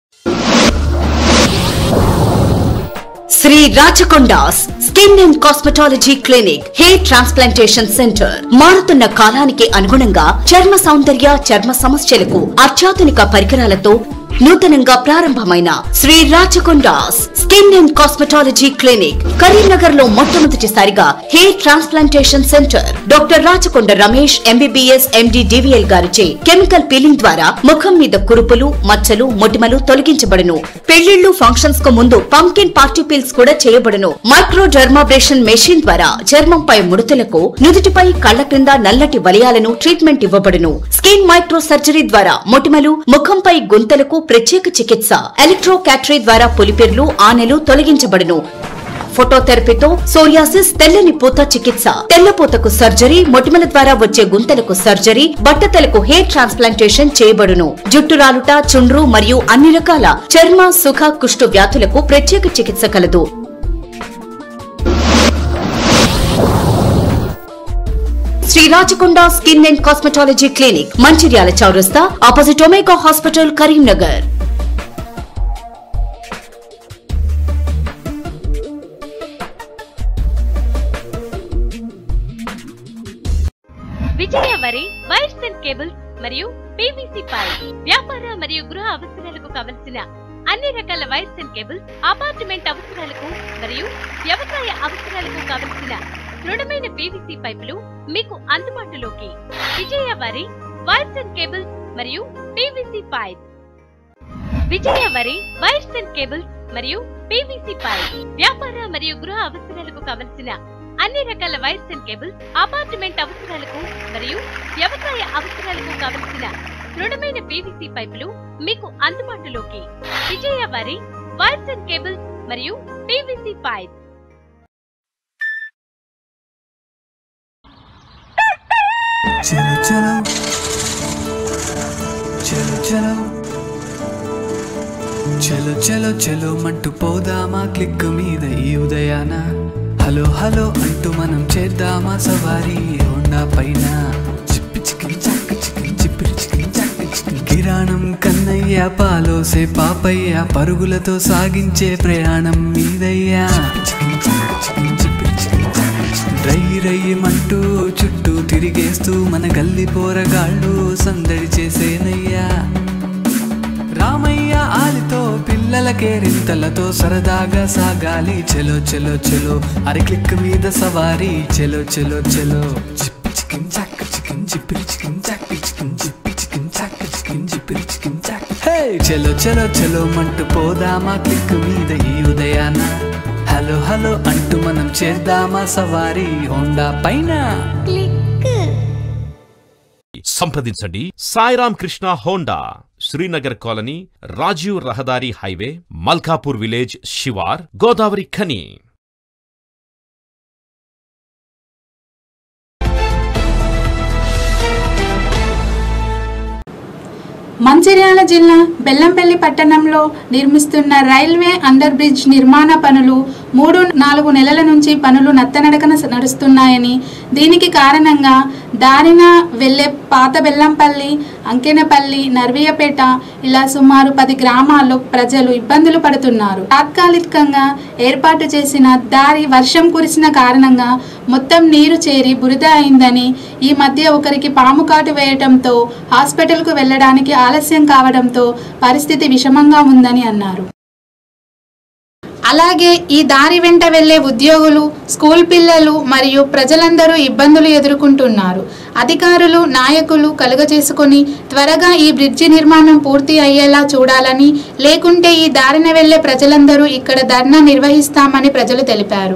Shri Rachakonda's skin and cosmetology clinic hair transplantation centre మారుతున్న కాలానికి అనుగుణంగా చర్మ సౌందర్య చర్మ సమస్యలకు అత్యాధునిక పరికరాలతో నూతనంగా ప్రారంభమైన Shri Rachakonda's skin and cosmetology clinic Karimnagar లో మొట్టమొదటిసారిగా hair transplantation centre doctor Rachakonda Ramesh MBBS MD DVL గారిచే కెమికల్ పీలింగ్ ద్వారా ముఖం మీద కురుపులు మచ్చలు మొటిమలు తొలగించబడును పెళ్లిళ్లు ఫంక్షన్స్ కు ముందు పంకిన్ పార్టీ పీల్స్ కూడా చేయబడును మైక్రో డర్మాబ్రేషన్ మెషిన్ ద్వారా చర్మంపై ముడతలకు నుదుటిపై కళ్ల క్రింద నల్లటి వలయాలను ట్రీట్మెంట్ ఇవ్వబడును స్కిన్ మైక్రో సర్జరీ ద్వారా మొటిమలు ముఖంపై గుంతలకు ప్రత్యేక చికిత్స ఎలక్ట్రో క్యాటరీ ద్వారా పులిపిర్లు ఆనెలు తొలగించబడును ఫోటోథెరపీతో సోరియాసిస్ తెల్లని పూత చికిత్స తెల్లపూతకు సర్జరీ మొటిమల ద్వారా వచ్చే గుంతలకు సర్జరీ బట్టతలకు హెయిర్ ట్రాన్స్ప్లాంటేషన్ చేయబడును జుట్టు రాలుట చుండ్రు మరియు అన్ని రకాల చర్మ సుఖ కుష్టు వ్యాధులకు ప్రత్యేక చికిత్స కలదు Shri Rachakonda skin and cosmetology clinic Mancherial చౌరస్తా opposite Omega hospital Karimnagar Vijaya వరి వైర్స్ అండ్ కేబుల్స్ మరియు పీవీసీ పైప్ వ్యాపార మరియు గృహ అవసరాలకు కావలసిన అన్ని రకాల వైర్స్ అండ్ కేబుల్స్ అపార్ట్మెంట్ అవసరాలకు మరియు వ్యవసాయ అవసరాలకు కావలసిన దృఢమైన పీవీసీ పైపులు మీకు అందుబాటులోకి విజయ వరి వైర్స్ అండ్ కేబుల్స్ మరియు పీవీసీ పైప్ విజయ వరి వైర్స్ అండ్ కేబుల్స్ మరియు పీవీసీ పైప్ వ్యాపార మరియు గృహ అవసరాలకు కావలసిన అన్ని రకాల వైర్స్ అండ్ కేబుల్స్ అపార్ట్మెంట్ అవసరాలకు మరియు వ్యవసాయ అవసరాలకు కావలసిన దృఢమైన పీవీసీ పైపులు మీకు అందుబాటులోకి విజయ వరి వైర్స్ అండ్ కేబుల్స్ మరియు పీవీసీ పైప్ చలో చలో చలో చలో చలో చలో చలో మంటూ పోదామా క్లిక్ మీద ఈ ఉదయాన హలో హలో అంటూ మనం చేద్దామా సవారీ హోండా పైన చిప్పి చికిరి చక్క చికిరి చిప్పిరి చికిరి చక్క చికిరి కిరాణం కన్నయ్య పాలోసే పాపయ్య పరుగులతో సాగించే ప్రయాణం మీదయ్యా చికిరి చక్క చికిరి చిప్పిరి చికిరి చక్క చికిరి. రై రయ్యమంటూ చుట్టూ తిరిగేస్తూ మన గల్లి పోరగాళ్ళు సందడి చేసేనయ్యా రామయ్య ఆలితో పిల్లలకే రింతలతో సరదాగా సాగాలి చెలో చెలో చెలో అరి క్లిక్ మీద సవారీ చెలో చెలో చెలో చిప్పి చికిన్ చాక్ చికిన్ చిప్పిరి చికిన్ చాక్ చికిన్ చిప్పి చికిన్ చాక్ చికిన్ చిప్పిరి చికిన్ చాక్ హే చెలో చెలో చెలో మంటూ పోదామా క్లిక్ మీద ఈ ఉదయాన హలో హలో అంటూ మనం చేద్దామా సవారీ హోండా పైన సంప్రదించండి సాయిరామ్ కృష్ణ హోండా శ్రీనగర్ కాలనీ రాజీవ్ రహదారి హైవే మల్కాపూర్ విలేజ్ శివార్ గోదావరి ఖని మంచిర్యాల జిల్లా బెల్లంపల్లి పట్టణంలో నిర్మిస్తున్న రైల్వే అండర్ బ్రిడ్జ్ నిర్మాణ పనులు మూడు నాలుగు నెలల నుంచి పనులు నత్తనడకన నడుస్తున్నాయని దీనికి కారణంగా దారిన వెళ్లే పాత బెల్లంపల్లి అంకెనపల్లి నర్వీయపేట ఇలా సుమారు పది గ్రామాల్లో ప్రజలు ఇబ్బందులు పడుతున్నారు తాత్కాలికంగా ఏర్పాటు చేసిన దారి వర్షం కురిసిన కారణంగా మొత్తం నీరు చేరి బురద అయిందని ఈ మధ్య ఒకరికి పాము కాటు వేయటంతో హాస్పిటల్కు వెళ్లడానికి ఆలస్యం కావడంతో పరిస్థితి విషమంగా ఉందని అన్నారు అలాగే ఈ దారి వెంట వెళ్లే ఉద్యోగులు స్కూల్ పిల్లలు మరియు ప్రజలందరూ ఇబ్బందులు ఎదుర్కొంటున్నారు అధికారులు నాయకులు కలుగజేసుకొని త్వరగా ఈ బ్రిడ్జి నిర్మాణం పూర్తి అయ్యేలా చూడాలని లేకుంటే ఈ దారిన వెళ్లే ప్రజలందరూ ఇక్కడ ధర్నా నిర్వహిస్తామని ప్రజలు తెలిపారు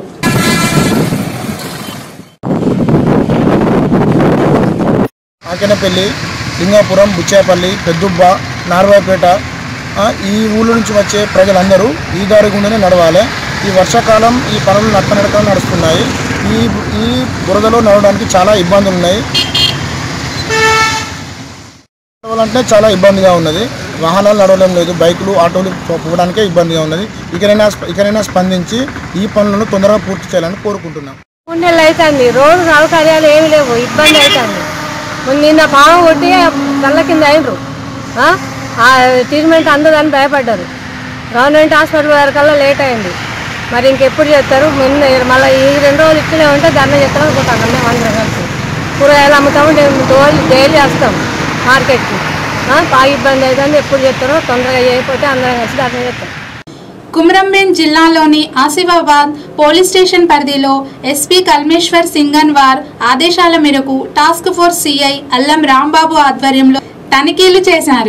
ఆకెనపల్లి లింగాపురం బుచ్చేపల్లి పెద్దుబ్బ నార్వాపేట ఆ, ఈ ఊళ్ళ నుంచి వచ్చే ప్రజలందరూ ఈ దారి గుండానే నడవాలి ఈ వర్షాకాలం ఈ పనులు నడక నడుస్తున్నాయి ఈ ఈ బురదలో నడవడానికి చాలా ఇబ్బందులు ఉన్నాయి నడవాలంటే చాలా ఇబ్బందిగా ఉన్నది వాహనాలు నడవడం లేదు బైకులు ఆటోలు పో- పోవడానికే ఇబ్బందిగా ఉన్నది ఇకనైనా స్ప- ఇకనైనా స్పందించి ఈ పనులను తొందరగా పూర్తి చేయాలని కోరుకుంటున్నాం మూడు నెలలు అవుతుంది రోడ్డు సౌకర్యాలు ఏమి లేవు ఇబ్బంది అవుతుంది మొన్న నిన్న పాము కొట్టి కళ్ళ కింద అయినరు ఆ? ఆ ట్రీట్మెంట్ అందదని భయపడ్డారు గవర్నమెంట్ హాస్పిటల్ వరకల్లా లేట్ అయింది మరి ఇంకెప్పుడు చేస్తారు మొన్న మళ్ళీ ఈ రెండు రోజులు ఇక్కడే ఉంటే ధర్నా చేస్తాం అనుకుంటాను మేము అందరం కలిసి కూరగాయలు అమ్ముతాము మేము రోజు డైలీ వస్తాం మార్కెట్కి ఆ? బాగా ఇబ్బంది అవుతుంది ఎప్పుడు చేస్తారో తొందరగా చేయకపోతే అందరం కలిసి ధర్నా చేస్తాం కుమ్రంభీం జిల్లాలోని ఆసిఫాబాద్ పోలీస్ స్టేషన్ పరిధిలో ఎస్పీ కల్మేశ్వర్ సింగన్వార్ ఆదేశాల మేరకు టాస్క్ ఫోర్స్ సిఐ అల్లం రాంబాబు ఆధ్వర్యంలో తనిఖీలు చేశారు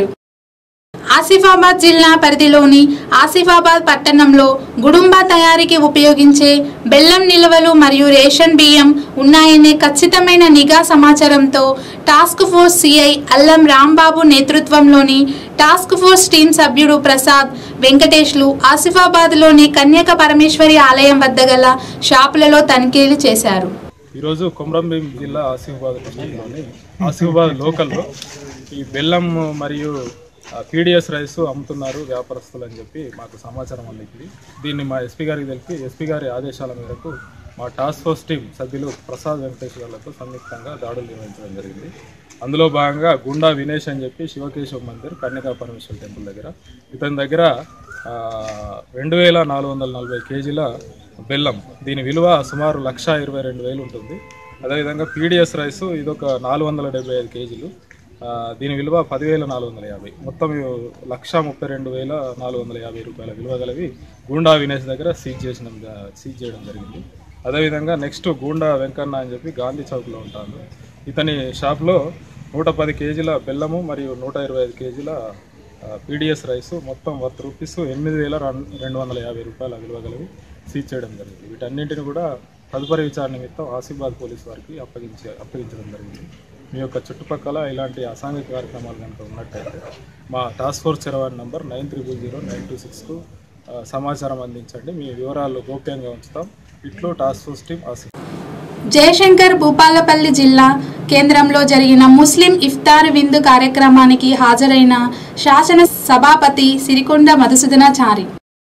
ఆసిఫాబాద్ జిల్లా పరిధిలోని ఆసిఫాబాద్ పట్టణంలో గుడుంబా తయారీకి ఉపయోగించే బెల్లం నిల్వలు మరియు రేషన్ బియ్యం ఉన్నాయనే ఖచ్చితమైన నిఘా సమాచారంతో టాస్క్ ఫోర్స్ సిఐ అల్లం రాంబాబు నేతృత్వంలోని టాస్క్ ఫోర్స్ టీం సభ్యుడు ప్రసాద్ వెంకటేష్లు ఆసిఫాబాద్లోని కన్యక పరమేశ్వరి ఆలయం వద్ద గల షాపులలో తనిఖీలు చేశారు ఈరోజు కొమరంభీం జిల్లా ఆసిఫాబాద్ డిస్టిక్లోని ఆసిఫాబాద్ లోకల్లో ఈ బెల్లం మరియు పీడిఎస్ రైస్ అమ్ముతున్నారు వ్యాపారస్తులు అని చెప్పి మాకు సమాచారం అందింది దీన్ని మా ఎస్పీ గారికి తెలిపి ఎస్పీ గారి ఆదేశాల మేరకు మా టాస్క్ ఫోర్స్ టీం సభ్యులు ప్రసాద్ వెంకటేశ్వర్లతో సంయుక్తంగా దాడులు నిర్వహించడం జరిగింది అందులో భాగంగా గుండా వినేష్ అని చెప్పి శివకేశవ మందిర్ కన్యకా పరమేశ్వర టెంపుల్ దగ్గర ఇతని దగ్గర ఆ, రెండు వేల నాలుగు వందల నలభై కేజీల బెల్లం దీని విలువ సుమారు లక్ష ఇరవై రెండు వేలు ఉంటుంది అదేవిధంగా పీడిఎస్ రైస్ ఇదొక నాలుగు వందల డెబ్బై ఐదు కేజీలు ఆ, దీని విలువ పదివేల నాలుగు వందల యాభై మొత్తం ఇవి లక్ష ముప్పై రెండు వేల నాలుగు వందల యాభై రూపాయల విలువ గలవి గూండా వినేష్ దగ్గర సీజ్ చేసిన సీజ్ చేయడం జరిగింది అదేవిధంగా నెక్స్ట్ గూండా వెంకన్న అని చెప్పి గాంధీ చౌక్లో ఉంటాడు ఇతని షాప్లో నూట పది కేజీల బెల్లము మరియు నూట ఇరవై ఐదు కేజీల పీడిఎస్ రైస్ మొత్తం వర్త్ రూపీస్ ఎనిమిది వేల రన్- రెండు వందల యాభై రూపాయల విలువ గలవి సీజ్ చేయడం జరిగింది వీటన్నింటిని కూడా తదుపరి విచారణ నిమిత్తం ఆసిఫాబాద్ పోలీస్ వారికి అప్పగించే అప్పగించడం జరిగింది మీ యొక్క చుట్టుపక్కల ఇలాంటి అసాంఘిక కార్యక్రమాలు కనుక ఉన్నట్టయితే మా టాస్క్ ఫోర్స్ చరవాణి number nine triple zero nine two సిక్స్కు సమాచారం అందించండి మీ వివరాలు గోప్యంగా ఉంచుతాం ఇట్లు task force team Asif Jayashankar Bhupalpally జిల్లా కేంద్రంలో జరిగిన ముస్లిం ఇఫ్తార్ విందు కార్యక్రమానికి హాజరైన శాసన సభాపతి సిరికొండ మధుసూదనాచారి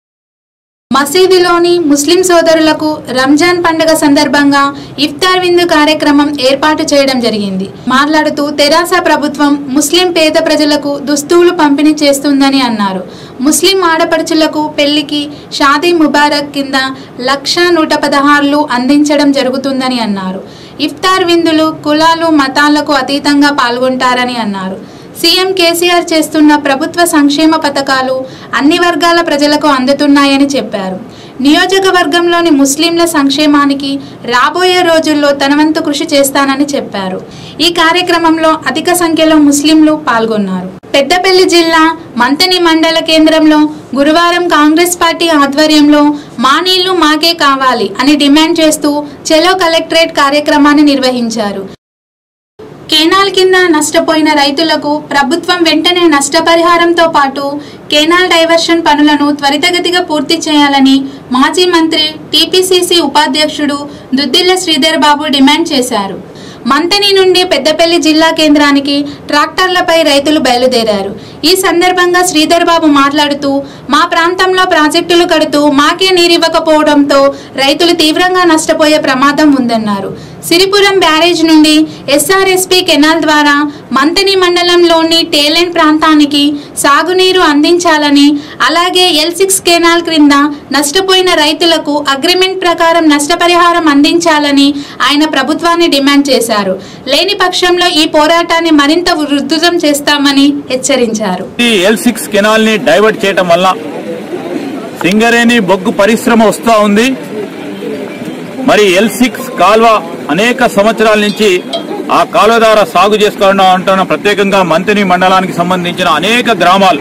మసీదులోని ముస్లిం సోదరులకు రంజాన్ పండుగ సందర్భంగా ఇఫ్తార్ విందు కార్యక్రమం ఏర్పాటు చేయడం జరిగింది మాట్లాడుతూ తెరాస ప్రభుత్వం ముస్లిం పేద ప్రజలకు దుస్తువులు పంపిణీ చేస్తుందని అన్నారు ముస్లిం ఆడపడుచులకు పెళ్లికి షాదీ ముబారక్ కింద లక్ష నూట పదహారులు అందించడం జరుగుతుందని అన్నారు ఇఫ్తార్ విందులు కులాలు మతాలకు అతీతంగా పాల్గొంటారని అన్నారు సీఎం కేసీఆర్ చేస్తున్న ప్రభుత్వ సంక్షేమ పథకాలు అన్ని వర్గాల ప్రజలకు అందుతున్నాయని చెప్పారు నియోజకవర్గంలోని ముస్లింల సంక్షేమానికి రాబోయే రోజుల్లో తనవంతు కృషి చేస్తానని చెప్పారు ఈ కార్యక్రమంలో అధిక సంఖ్యలో ముస్లింలు పాల్గొన్నారు పెద్దపల్లి జిల్లా మంతని మండల కేంద్రంలో గురువారం కాంగ్రెస్ పార్టీ ఆధ్వర్యంలో మా నీళ్లు మాకే కావాలి అని డిమాండ్ చేస్తూ చెలో కలెక్టరేట్ కార్యక్రమాన్ని నిర్వహించారు కేనాల్ కింద నష్టపోయిన రైతులకు ప్రభుత్వం వెంటనే నష్టపరిహారంతో పాటు కేనాల్ డైవర్షన్ పనులను త్వరితగతిగా పూర్తి చేయాలని మాజీ మంత్రి టీపీసీసీ ఉపాధ్యక్షుడు దుద్దిల్ల శ్రీధర్ బాబు డిమాండ్ చేశారు మంతని నుండి పెద్దపల్లి జిల్లా కేంద్రానికి ట్రాక్టర్లపై రైతులు బయలుదేరారు ఈ సందర్భంగా శ్రీధర్ బాబు మాట్లాడుతూ మా ప్రాంతంలో ప్రాజెక్టులు కడుతూ మాకే నీరివ్వకపోవడంతో రైతులు తీవ్రంగా నష్టపోయే ప్రమాదం ఉందన్నారు సిరిపురం బ్యారేజ్ నుండి ఎస్ఆర్ఎస్పి కెనాల్ ద్వారా మంతని మండలంలోని టేలెంట్ ప్రాంతానికి సాగునీరు అందించాలని అలాగే ఎల్ సిక్స్ కెనాల్ క్రింద నష్టపోయిన రైతులకు అగ్రిమెంట్ ప్రకారం నష్టపరిహారం అందించాలని ఆయన ప్రభుత్వాన్ని డిమాండ్ చేశారు లేని పక్షంలో ఈ పోరాటాన్ని మరింత ఉధృతం చేస్తామని హెచ్చరించారు ఈ ఎల్ సిక్స్ కెనాల్ ని డైవర్ట్ చేయటం వల్ల సింగరేణి బొగ్గు పరిశ్రమ వస్తూ ఉంది మరి ఎల్ సిక్స్ కాల్వ అనేక సంవత్సరాల నుంచి ఆ కాలువ ద్వారా సాగు చేస్తూ ఉంటున్న ప్రత్యేకంగా మంతిని మండలానికి సంబంధించిన అనేక గ్రామాలు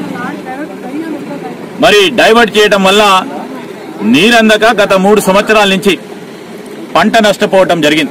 మరి డైవర్ట్ చేయడం వల్ల నీరందక గత మూడు సంవత్సరాల నుంచి పంట నష్టపోవటం జరిగింది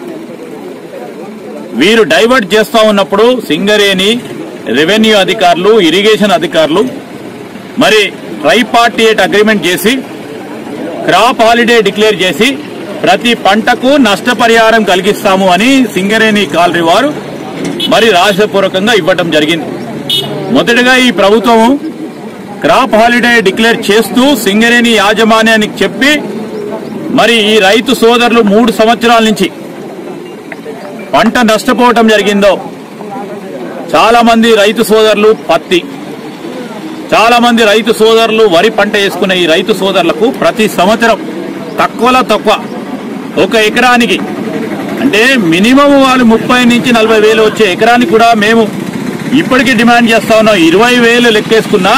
వీరు డైవర్ట్ చేస్తా ఉన్నప్పుడు సింగరేణి రెవెన్యూ అధికారులు ఇరిగేషన్ అధికారులు మరి ట్రైపార్టీయేట్ అగ్రిమెంట్ చేసి క్రాప్ హాలిడే డిక్లేర్ చేసి ప్రతి పంటకు నష్టపరిహారం కలిగిస్తాము అని సింగరేణి కాలరీ వారు మరి రాష్ట్రపూర్వకంగా ఇవ్వటం జరిగింది మొదటగా ఈ ప్రభుత్వం క్రాప్ హాలిడే డిక్లేర్ చేస్తూ సింగరేణి యాజమాన్యానికి చెప్పి మరి ఈ రైతు సోదరులు మూడు సంవత్సరాల నుంచి పంట నష్టపోవటం జరిగిందో చాలా మంది రైతు సోదరులు పత్తి చాలా మంది రైతు సోదరులు వరి పంట వేసుకునే ఈ రైతు సోదరులకు ప్రతి సంవత్సరం తక్కువలో తక్కువ ఒక ఎకరానికి అంటే మినిమం వాళ్ళు ముప్పై నుంచి నలభై వేలు వచ్చే ఎకరానికి కూడా మేము ఇప్పటికీ డిమాండ్ చేస్తా ఉన్నాం ఇరవై వేలు లెక్కేసుకున్నా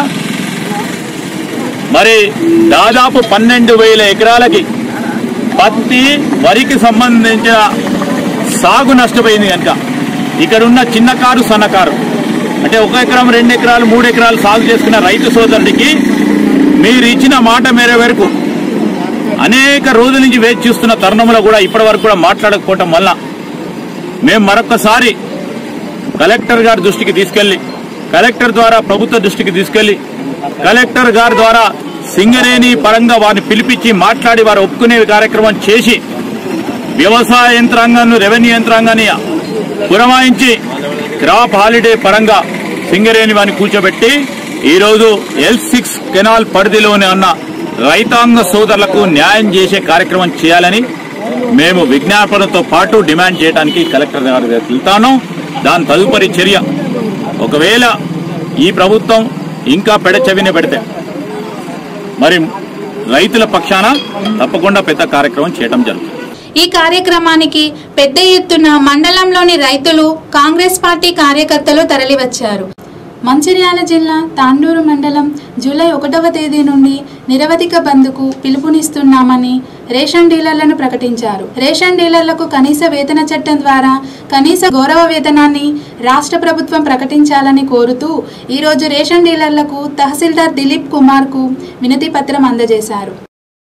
మరి దాదాపు పన్నెండు వేల ఎకరాలకి పత్తి వరికి సంబంధించిన సాగు నష్టపోయింది కనుక ఇక్కడ ఉన్న చిన్న కారు సన్నకారు అంటే ఒక ఎకరం రెండు ఎకరాలు మూడు ఎకరాలు సాగు చేసుకున్న రైతు సోదరుడికి మీరు ఇచ్చిన మాట మేర వరకు అనేక రోజుల నుంచి వేచి చూస్తున్న తరుణంలో కూడా ఇప్పటి వరకు కూడా మాట్లాడకపోవటం వల్ల మేము మరొకసారి కలెక్టర్ గారి దృష్టికి తీసుకెళ్లి కలెక్టర్ ద్వారా ప్రభుత్వ దృష్టికి తీసుకెళ్లి కలెక్టర్ గారి ద్వారా సింగరేణి పరంగా వారిని పిలిపించి మాట్లాడి వారు ఒప్పుకునే కార్యక్రమం చేసి వ్యవసాయ యంత్రాంగాన్ని రెవెన్యూ యంత్రాంగాన్ని పురమాయించి క్రాప్ హాలిడే పరంగా సింగరేణి వారిని కూర్చోబెట్టి ఈరోజు ఎల్ సిక్స్ కెనాల్ పరిధిలోనే ఉన్న రైతాంగ సోదరులకు న్యాయం చేసే కార్యక్రమం చేయాలని మేము విజ్ఞాపనతో పాటు డిమాండ్ చేయడానికి కలెక్టర్ గారి దగ్గరికి వెళ్తాను దాని తదుపరి చర్య ఒకవేళ ఈ ప్రభుత్వం ఇంకా పెడచెవిన పెడితే మరి రైతుల పక్షాన తప్పకుండా పెద్ద కార్యక్రమం చేయడం జరుగుతుంది ఈ కార్యక్రమానికి పెద్ద ఎత్తున మండలంలోని రైతులు కాంగ్రెస్ పార్టీ కార్యకర్తలు తరలివచ్చారు మంచిర్యాల జిల్లా తాండూరు మండలం జూలై ఒకటవ తేదీ నుండి నిరవధిక బంద్కు పిలుపునిస్తున్నామని రేషన్ డీలర్లను ప్రకటించారు రేషన్ డీలర్లకు కనీస వేతన చట్టం ద్వారా కనీస గౌరవ వేతనాన్ని రాష్ట్ర ప్రభుత్వం ప్రకటించాలని కోరుతూ ఈరోజు రేషన్ డీలర్లకు తహసీల్దార్ దిలీప్ కుమార్కు వినతి పత్రం అందజేశారు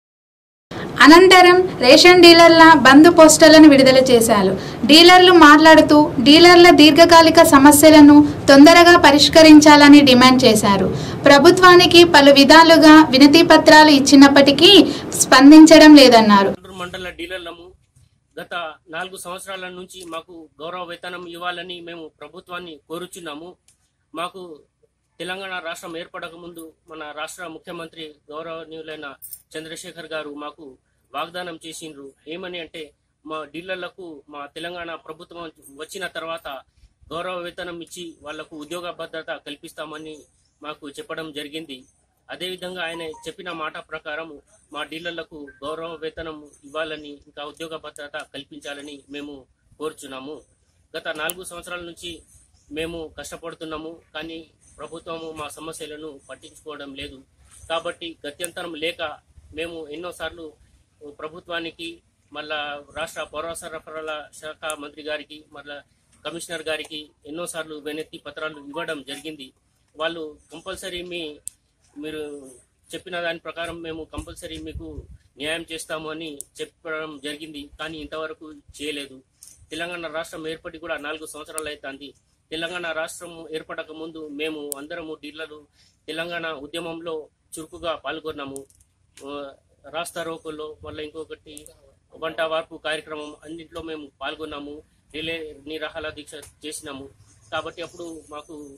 అనంతరం రేషన్ డీలర్ల బంద్ పోస్టర్లను విడుదల చేశారు డీలర్లు మాట్లాడుతూ డీలర్ల దీర్ఘకాలిక సమస్యలను తొందరగా పరిష్కరించాలని డిమాండ్ చేశారు ప్రభుత్వానికి పలు విధాలుగా వినతి పత్రాలు ఇచ్చినప్పటికీ స్పందించడం లేదన్నారు మండల డీలర్లము గత నాలుగు సంవత్సరాల నుంచి మాకు గౌరవ వేతనం ఇవ్వాలని మేము ప్రభుత్వాన్ని కోరుచున్నాము మాకు తెలంగాణ రాష్ట్రం ఏర్పడక ముందు మన రాష్ట్ర ముఖ్యమంత్రి గౌరవనీయులైన చంద్రశేఖర్ గారు మాకు వాగ్దానం చేసిండ్రు ఏమని అంటే మా డీలర్లకు మా తెలంగాణ ప్రభుత్వం వచ్చిన తర్వాత గౌరవ వేతనం ఇచ్చి వాళ్లకు ఉద్యోగ భద్రత కల్పిస్తామని మాకు చెప్పడం జరిగింది అదేవిధంగా ఆయన చెప్పిన మాట ప్రకారం మా డీలర్లకు గౌరవ వేతనం ఇవ్వాలని ఇంకా ఉద్యోగ భద్రత కల్పించాలని మేము కోరుచున్నాము గత నాలుగు సంవత్సరాల నుంచి మేము కష్టపడుతున్నాము కానీ ప్రభుత్వము మా సమస్యలను పట్టించుకోవడం లేదు కాబట్టి గత్యంతరం లేక మేము ఎన్నోసార్లు ప్రభుత్వానికి మళ్ళా రాష్ట్ర పౌర సరఫరాల శాఖ మంత్రి గారికి మళ్ళా కమిషనర్ గారికి ఎన్నోసార్లు వినతి పత్రాలు ఇవ్వడం జరిగింది వాళ్ళు కంపల్సరీ మీ మీరు చెప్పిన దాని ప్రకారం మేము కంపల్సరీ మీకు న్యాయం చేస్తాము అని చెప్పడం జరిగింది కానీ ఇంతవరకు చేయలేదు తెలంగాణ రాష్ట్రం ఏర్పడి కూడా నాలుగు సంవత్సరాలు అవుతుంది తెలంగాణ రాష్ట్రం ఏర్పడక ముందు మేము అందరము డీలర్లు తెలంగాణ ఉద్యమంలో చురుకుగా పాల్గొన్నాము ఆ, రాస్తా రోకోల్లో మళ్ళీ ఇంకొకటి వంట వార్పు కార్యక్రమం అన్నింటిలో మేము పాల్గొన్నాము రిలే నిరాహార దీక్ష చేసినాము కాబట్టి అప్పుడు మాకు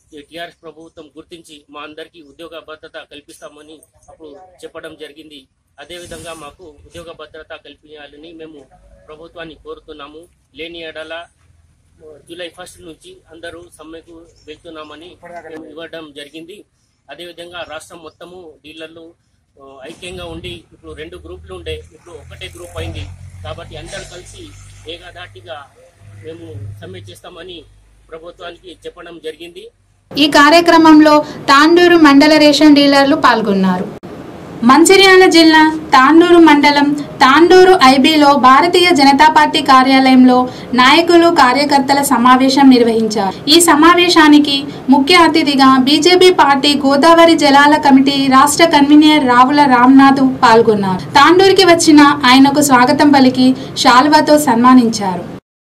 టీఆర్ఎస్ ప్రభుత్వం గుర్తించి మా అందరికీ ఉద్యోగ భద్రత కల్పిస్తామని అప్పుడు చెప్పడం జరిగింది అదేవిధంగా మాకు ఉద్యోగ భద్రత కల్పించాలని మేము ప్రభుత్వాన్ని కోరుతున్నాము లేని ఎడల జూలై ఫస్ట్ నుంచి అందరూ సమ్మెకు వెళ్తున్నామని మేము ఇవ్వడం జరిగింది అదేవిధంగా రాష్ట్రం మొత్తము డీలర్లు ఆ, ఐక్యంగా ఉండి ఇప్పుడు రెండు గ్రూపులు ఉండే ఇప్పుడు ఒకటే గ్రూప్ అయింది కాబట్టి అందరూ కలిసి ఏకధాటిగా మేము సమ్మె చేస్తామని ప్రభుత్వానికి చెప్పడం జరిగింది ఈ కార్యక్రమంలో తాండూరు మండల రేషన్ డీలర్లు పాల్గొన్నారు మంచిర్యాల జిల్లా తాండూరు మండలం తాండూరు ఐబీలో భారతీయ జనతా పార్టీ కార్యాలయంలో నాయకులు కార్యకర్తల సమావేశం నిర్వహించారు ఈ సమావేశానికి ముఖ్య అతిథిగా బీజేపీ పార్టీ గోదావరి జలాల కమిటీ రాష్ట్ర కన్వీనర్ రావుల రామ్నాథ్ పాల్గొన్నారు తాండూరుకి వచ్చిన ఆయనకు స్వాగతం పలికి శాల్వాతో సన్మానించారు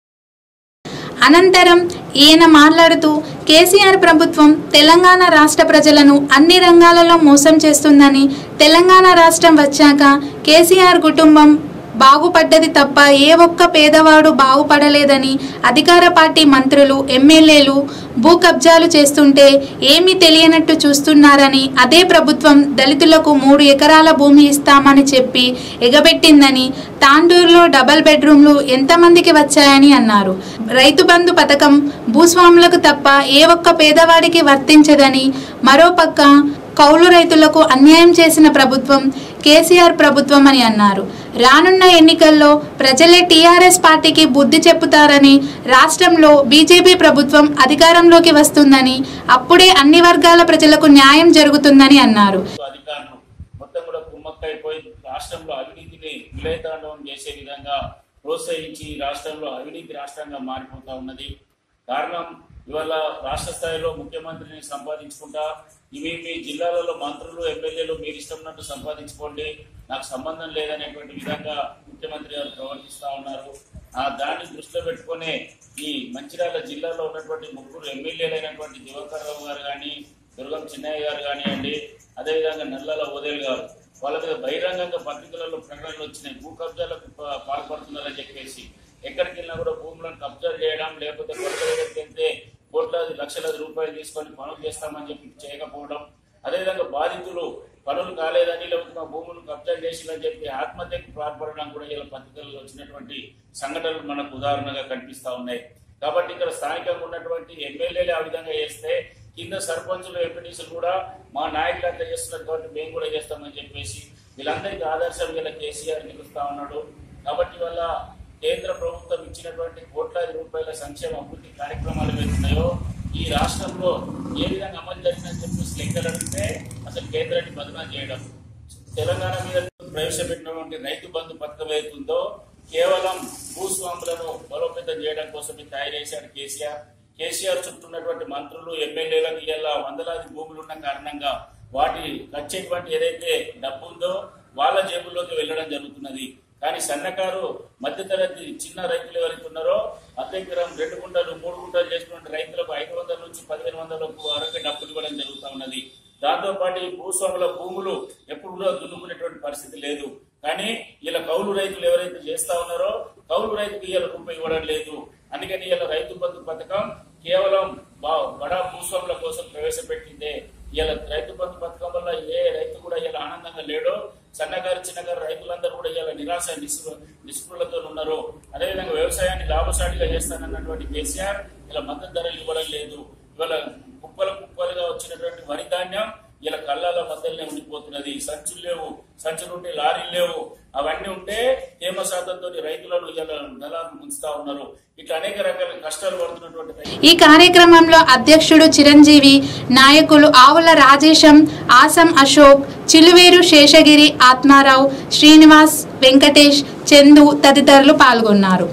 అనంతరం ఈయన మాట్లాడుతూ కేసీఆర్ ప్రభుత్వం తెలంగాణ రాష్ట్ర ప్రజలను అన్ని రంగాలలో మోసం చేస్తుందని తెలంగాణ రాష్ట్రం వచ్చాక కేసీఆర్ కుటుంబం బాగుపడ్డది తప్ప ఏ ఒక్క పేదవాడు బాగుపడలేదని అధికార పార్టీ మంత్రులు ఎమ్మెల్యేలు భూ కబ్జాలు చేస్తుంటే ఏమీ తెలియనట్టు చూస్తున్నారని అదే ప్రభుత్వం దళితులకు మూడు ఎకరాల భూమి ఇస్తామని చెప్పి ఎగబెట్టిందని తాండూరులో డబల్ బెడ్రూమ్లు ఎంతమందికి వచ్చాయని అన్నారు రైతు బంధు పథకం భూస్వాములకు తప్ప ఏ ఒక్క పేదవాడికి వర్తించదని మరోపక్క కౌలు రైతులకు అన్యాయం చేసిన ప్రభుత్వం కేసీఆర్ ప్రభుత్వం అని అన్నారు రానున్న ఎన్నికల్లో ప్రజలే టీఆర్ఎస్ పార్టీకి బుద్ధి చెప్పుతారని రాష్ట్రంలో బీజేపీ ప్రభుత్వం అధికారంలోకి వస్తుందని అప్పుడే అన్ని వర్గాల ప్రజలకు న్యాయం జరుగుతుందని అన్నారు అధికారులు మొత్తం కూడా కుమ్మక్కైపోయి రాష్ట్రంలో అవినీతిని విలయతాండవం చేసే విధంగా ప్రోత్సహించి రాష్ట్రంలో అవినీతి రాష్ట్రంగా మారిపోతా ఉన్నది కారణం ఇవాళ రాష్ట్ర స్థాయిలో ముఖ్యమంత్రిని సంపాదించుకుంటా ఇవి మీ జిల్లాలలో మంత్రులు ఎమ్మెల్యేలు మీరు ఇష్టం ఉన్నట్టు సంపాదించుకోండి నాకు సంబంధం లేదనేటువంటి విధంగా ముఖ్యమంత్రి గారు ప్రవర్తిస్తా ఉన్నారు ఆ దాన్ని దృష్టిలో పెట్టుకునే ఈ మంచిర్యాల జిల్లాలో ఉన్నటువంటి ముగ్గురు ఎమ్మెల్యేలైనటువంటి దివాకర్ రావు గారు కానీ దుర్గం చిన్నయ్య గారు కానివ్వండి అదేవిధంగా నల్లల ఉదయ్ గారు వాళ్ళ మీద బహిరంగంగా పత్రికలలో ప్రకటనలు వచ్చినాయి భూ కబ్జాలకు పా- పాల్పడుతున్నారని చెప్పేసి ఎక్కడికి వెళ్ళినా కూడా భూములను కబ్జా చేయడం లేకపోతే కొరత దగ్గరికి వెళ్తే కోట్లాది లక్షలాది రూపాయలు తీసుకొని పనులు చేస్తామని చెప్పి చేయకపోవడం అదేవిధంగా బాధితులు పనులు కాలేదని లేకపోతే మా భూములు కబ్జా చేసిందని చెప్పి ఆత్మహత్యకు పాల్పడడం కూడా ఇలా పత్రికల్లో వచ్చినటువంటి సంఘటనలు మనకు ఉదాహరణగా కనిపిస్తా ఉన్నాయి కాబట్టి ఇక్కడ స్థానికంగా ఉన్నటువంటి ఎమ్మెల్యేలు ఆ విధంగా చేస్తే కింద సర్పంచులు ఎంపీటీసులు కూడా మా నాయకులు అట్లా చేస్తున్నారు కాబట్టి మేము కూడా చేస్తామని చెప్పేసి వీళ్ళందరికీ ఆదర్శం వీళ్ళ కేసీఆర్ నిలుస్తా ఉన్నాడు కాబట్టి వల్ల కేంద్ర ప్రభుత్వం ఇచ్చినటువంటి కోట్లాది రూపాయల సంక్షేమ అభివృద్ధి కార్యక్రమాలు ఏవైతున్నాయో ఈ రాష్ట్రంలో ఏ విధంగా అమలు జరిగిందని చెప్పేసి లెక్కలు అడిగితే అసలు కేంద్రాన్ని బదనా చేయడం తెలంగాణ మీద ప్రవేశపెట్టినటువంటి రైతు బంధు పథకం ఏదైతుందో కేవలం భూస్వాములను బలోపేతం చేయడం కోసమే తయారు చేశాడు కేసీఆర్ కేసీఆర్ చుట్టూ ఉన్నటువంటి మంత్రులు ఎమ్మెల్యేలకు ఇలా వందలాది భూములు ఉన్న కారణంగా వాటి వచ్చేటువంటి ఏదైతే డబ్బు ఉందో వాళ్ళ జేబుల్లోకి వెళ్ళడం జరుగుతున్నది కానీ సన్నకారు మధ్యతరగతి చిన్న రైతులు ఎవరైతే ఉన్నారో అద్దెకరం రెండు గుంటలు మూడు గుంటలు చేసినటువంటి రైతులకు ఐదు వందల నుంచి పదిహేను వందలకు వరకు డబ్బులు ఇవ్వడం జరుగుతూ ఉన్నది దాంతో పాటు ఈ భూస్వాముల భూములు ఎప్పుడు కూడా దున్నుకునేటువంటి పరిస్థితి లేదు కానీ ఇలా కౌలు రైతులు ఎవరైతే చేస్తా ఉన్నారో కౌలు రైతుకు ఇవాళ రూపాయి ఇవ్వడం లేదు అందుకని ఇలా రైతు బంధు పథకం కేవలం బా- బడా భూస్వాముల కోసం ప్రవేశపెట్టిందే ఇలా రైతు బంధు పథకం వల్ల ఏ రైతు కూడా ఇలా ఆనందంగా లేడో సన్నగారు చిన్నగారు రైతులందరూ కూడా ఇలా నిరాశ నిస్పృ నిస్పృహలతో ఉన్నారు అదేవిధంగా వ్యవసాయాన్ని లాభసాటిగా చేస్తానన్నటువంటి కేసీఆర్ ఇలా మద్దతు ధరలు ఇవ్వడం లేదు ఇవాళ కుప్పలు కుప్పలుగా వచ్చినటువంటి వరి ధాన్యం ఇలా కళ్ళాల మధ్యలోనే ఉండిపోతున్నది సంచులు లేవు సంచులు ఉంటే లారీలు లేవు అవన్నీ ఉంటే తేమ శాతంతో రైతులను ఇలా నెలను ముంచుతా ఉన్నారు ఇట్లా అనేక రకాల కష్టాలు పడుతున్నటువంటి రైతులు ఈ కార్యక్రమంలో అధ్యక్షుడు చిరంజీవి నాయకులు ఆవుల రాజేశం ఆసం అశోక్ చిలువేరు శేషగిరి ఆత్మారావు శ్రీనివాస్ వెంకటేష్ చందు తదితరులు పాల్గొన్నారు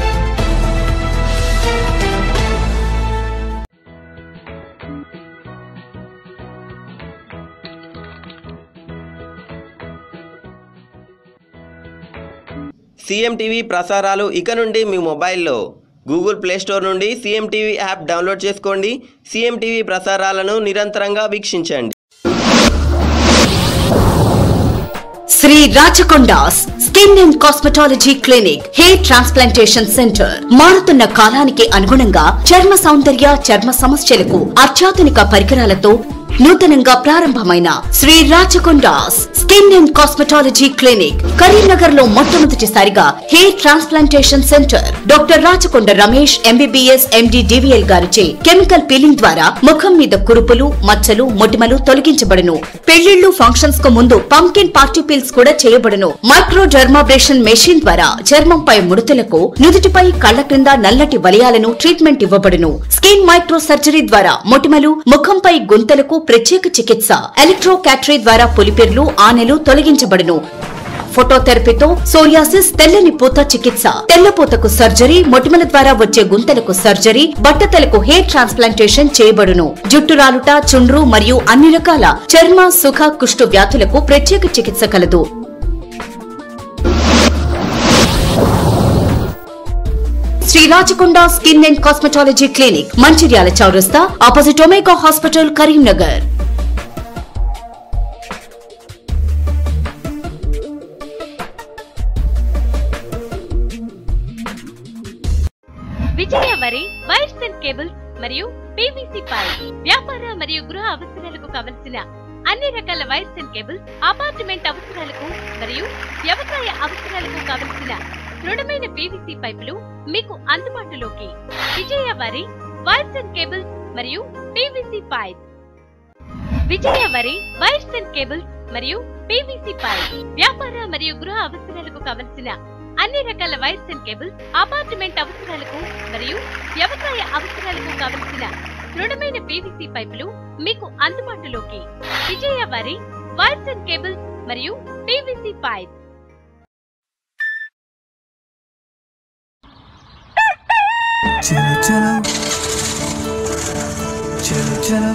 సీఎం టీవీ ప్రసారాలు ఇక నుండి మీ మొబైల్లో గూగుల్ ప్లే స్టోర్ నుండి సీఎం టీవీ యాప్ డౌన్లోడ్ చేసుకోండి సీఎం టీవీ ప్రసారాలను నిరంతరంగా వీక్షించండి Shri Rachakonda's skin and cosmetology clinic hair transplantation centre మారుతున్న కాలానికి అనుగుణంగా చర్మ సౌందర్య చర్మ సమస్యలకు అత్యాధునిక పరికరాలతో నూతనంగా ప్రారంభమైన Shri Rachakonda's skin and cosmetology clinic Karimnagar లో మొట్టమొదటిసారిగా hair transplantation centre doctor Rachakonda Ramesh MBBS MD DVL గారిచే కెమికల్ పీలింగ్ ద్వారా ముఖం మీద కురుపులు మచ్చలు మొటిమలు తొలగించబడును పెళ్లిళ్లు ఫంక్షన్స్ కు ముందు పంకిన్ పార్టీ పీల్స్ కూడా చేయబడును మైక్రో డర్మాబ్రేషన్ మెషిన్ ద్వారా చర్మంపై ముడతలకు నుదుటిపై కళ్ల క్రింద నల్లటి వలయాలను ట్రీట్మెంట్ ఇవ్వబడును స్కిన్ మైక్రో సర్జరీ ద్వారా మొటిమలు ముఖంపై గుంతలకు ప్రత్యేక చికిత్స ఎలక్ట్రో క్యాటరీ ద్వారా పులిపెర్లు ఆనెలు తొలగించబడును ఫోటోథెరపీతో సోరియాసిస్ తెల్లని పూత చికిత్స తెల్లపూతకు సర్జరీ మొటిమల ద్వారా వచ్చే గుంతలకు సర్జరీ బట్టతలకు హెయిర్ ట్రాన్స్ప్లాంటేషన్ చేయబడును జుట్టు రాలుట చుండ్రు మరియు అన్ని రకాల చర్మ సుఖ కుష్టు వ్యాధులకు ప్రత్యేక చికిత్స కలదు Shri Rachakonda skin and cosmetology clinic Mancherial చౌరస్తా opposite Omega hospital Karimnagar Vijaya వరి వైర్స్ అండ్ కేబుల్స్ మరియు పీవీసీ పైప్ వ్యాపార మరియు గృహ అవసరాలకు కావలసిన అన్ని రకాల వైర్స్ అండ్ కేబుల్స్ అపార్ట్మెంట్ అవసరాలకు మరియు వ్యవసాయ అవసరాలకు కావలసిన దృఢమైన పీవీసీ పైపులు మీకు అందుబాటులోకి విజయ వరి వైర్స్ అండ్ కేబుల్స్ మరియు పీవీసీ పైప్ విజయ వరి వైర్స్ అండ్ కేబుల్స్ మరియు పీవీసీ పైప్ వ్యాపార మరియు గృహ అవసరాలకు కావలసిన అన్ని రకాల వైర్స్ అండ్ కేబుల్స్ అపార్ట్మెంట్ అవసరాలకు మరియు వ్యవసాయ అవసరాలకు కావలసిన దృఢమైన పీవీసీ పైపులు మీకు అందుబాటులోకి విజయ వారి వైర్స్ అండ్ కేబుల్స్ మరియు పీవీసీ పైప్ చలో చలో చలో చలో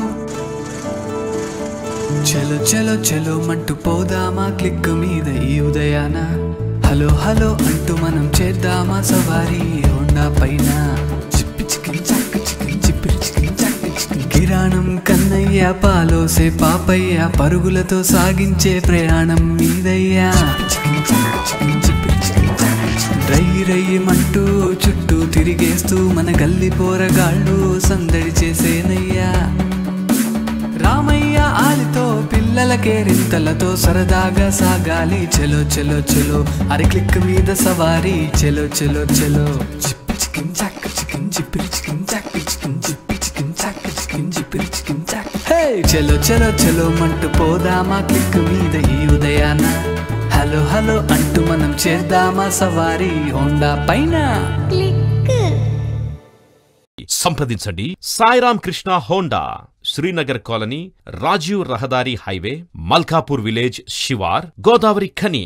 చలో చలో చలో మంటూ పోదామా క్లిక్ మీద ఈ ఉదయాన హలో హలో అంటూ మనం చేద్దామా సవారీ హోండా పైన చిప్పి చికిన్ చక్క చికిన్ చిప్పిరి చికిన్ చక్క చికిన్ కిరాణం కన్నయ్య పాలోసే పాపయ్య పరుగులతో సాగించే ప్రయాణం మీదయ్యా చికిన్ చక్క చికిన్ చిప్పిరి చికిన్ చక్క చికిన్ రై రయ్యమంటూ చుట్టూ తిరిగేస్తూ మన గల్లి పోరగాళ్ళు సందడి చేసేనయ్యా రామయ్య ఆలితో పిల్లలకే రింతలతో సరదాగా సాగాలి చెలో చెలో చెలో అరి క్లిక్ మీద సవారీ చెలో చెలో చెలో చిప్పి చికిన్ చాక్ చికిన్ చిప్పిరి చికిన్ చాక్ చికిన్ చిప్పి చికిన్ చాక్ చికిన్ చిప్పిరి చికిన్ చాక్ హే చెలో చెలో చెలో మంటూ పోదామా క్లిక్ మీద ఈ ఉదయాన హలో హలో అంటూ మనం చేద్దామా సవారీ హోండా పైన సంప్రదించండి సాయిరామ్ కృష్ణ హోండా శ్రీనగర్ కాలనీ రాజీవ్ రహదారి హైవే మల్కాపూర్ విలేజ్ శివార్ గోదావరి ఖని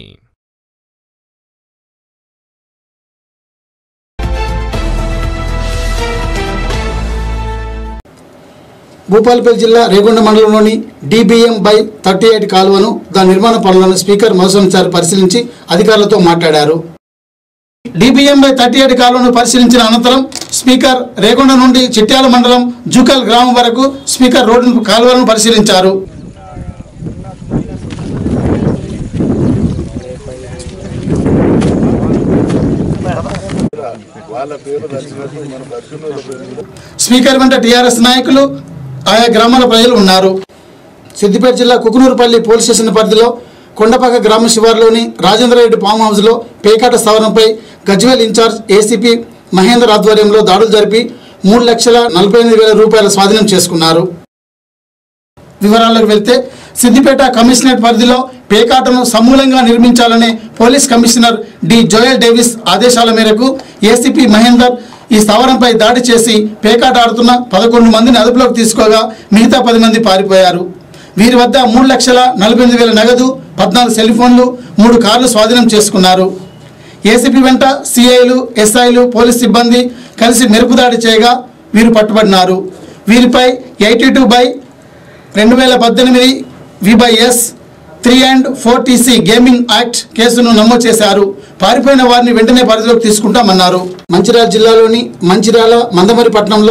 భూపాలపల్లి జిల్లా రేగొండ మండలంలోని డిబిఎం బై థర్టీ ఎయిట్ కాలువను దాని నిర్మాణ పనులను స్పీకర్ మోసంచారి పరిశీలించి అధికారులతో మాట్లాడారు డిబిఎం బై థర్టీ ఎయిట్ కాలువను పరిశీలించిన అనంతరం స్పీకర్ రేగొండ నుండి చిట్యాల మండలం జూకల్ గ్రామం వరకు స్పీకర్ రోడ్డు కాలువలను పరిశీలించారు స్పీకర్ వెంట టీఆర్ఎస్ నాయకులు ఆయా గ్రామాల ప్రజలు ఉన్నారు సిద్దిపేట జిల్లా కుకునూరుపల్లి పోలీస్ స్టేషన్ పరిధిలో కొండపాక గ్రామ శివారులోని రాజేంద్ర రెడ్డి ఫామ్ హౌస్లో పేకాట స్థావరంపై గజ్వేల్ ఇన్ఛార్జ్ ఏసీపీ మహేందర్ ఆధ్వర్యంలో దాడులు జరిపి మూడు లక్షల నలభై ఎనిమిది వేల రూపాయల స్వాధీనం చేసుకున్నారు వివరాలకు వెళ్తే సిద్దిపేట కమిషనరేట్ పరిధిలో పేకాటను సమూలంగా నిర్మించాలనే police commissioner D Joel Davis ఆదేశాల మేరకు ఏసీపీ మహేందర్ ఈ స్థావరంపై దాడి చేసి పేకాట ఆడుతున్న పదకొండు మందిని అదుపులోకి తీసుకోగా మిగతా పది మంది పారిపోయారు వీరి వద్ద మూడు లక్షల నలభై ఎనిమిది వేల నగదు పద్నాలుగు సెల్ ఫోన్లు మూడు కార్లు స్వాధీనం చేసుకున్నారు ఏసీపీ వెంట సిఐలు ఎస్ఐలు పోలీస్ సిబ్బంది కలిసి మెరుపు దాడి చేయగా వీరు పట్టుబడినారు వీరిపై ఎయిటీ టూ బై రెండు వేల పద్దెనిమిది విబైఎస్ three and four TC gaming act కేసును నమోదు చేశారు పారిపోయిన వారిని వెంటనే పరిధిలోకి తీసుకుంటామన్నారు మంచిర్యాల జిల్లాలోని మంచిర్యాల మందమరి పట్టణంలో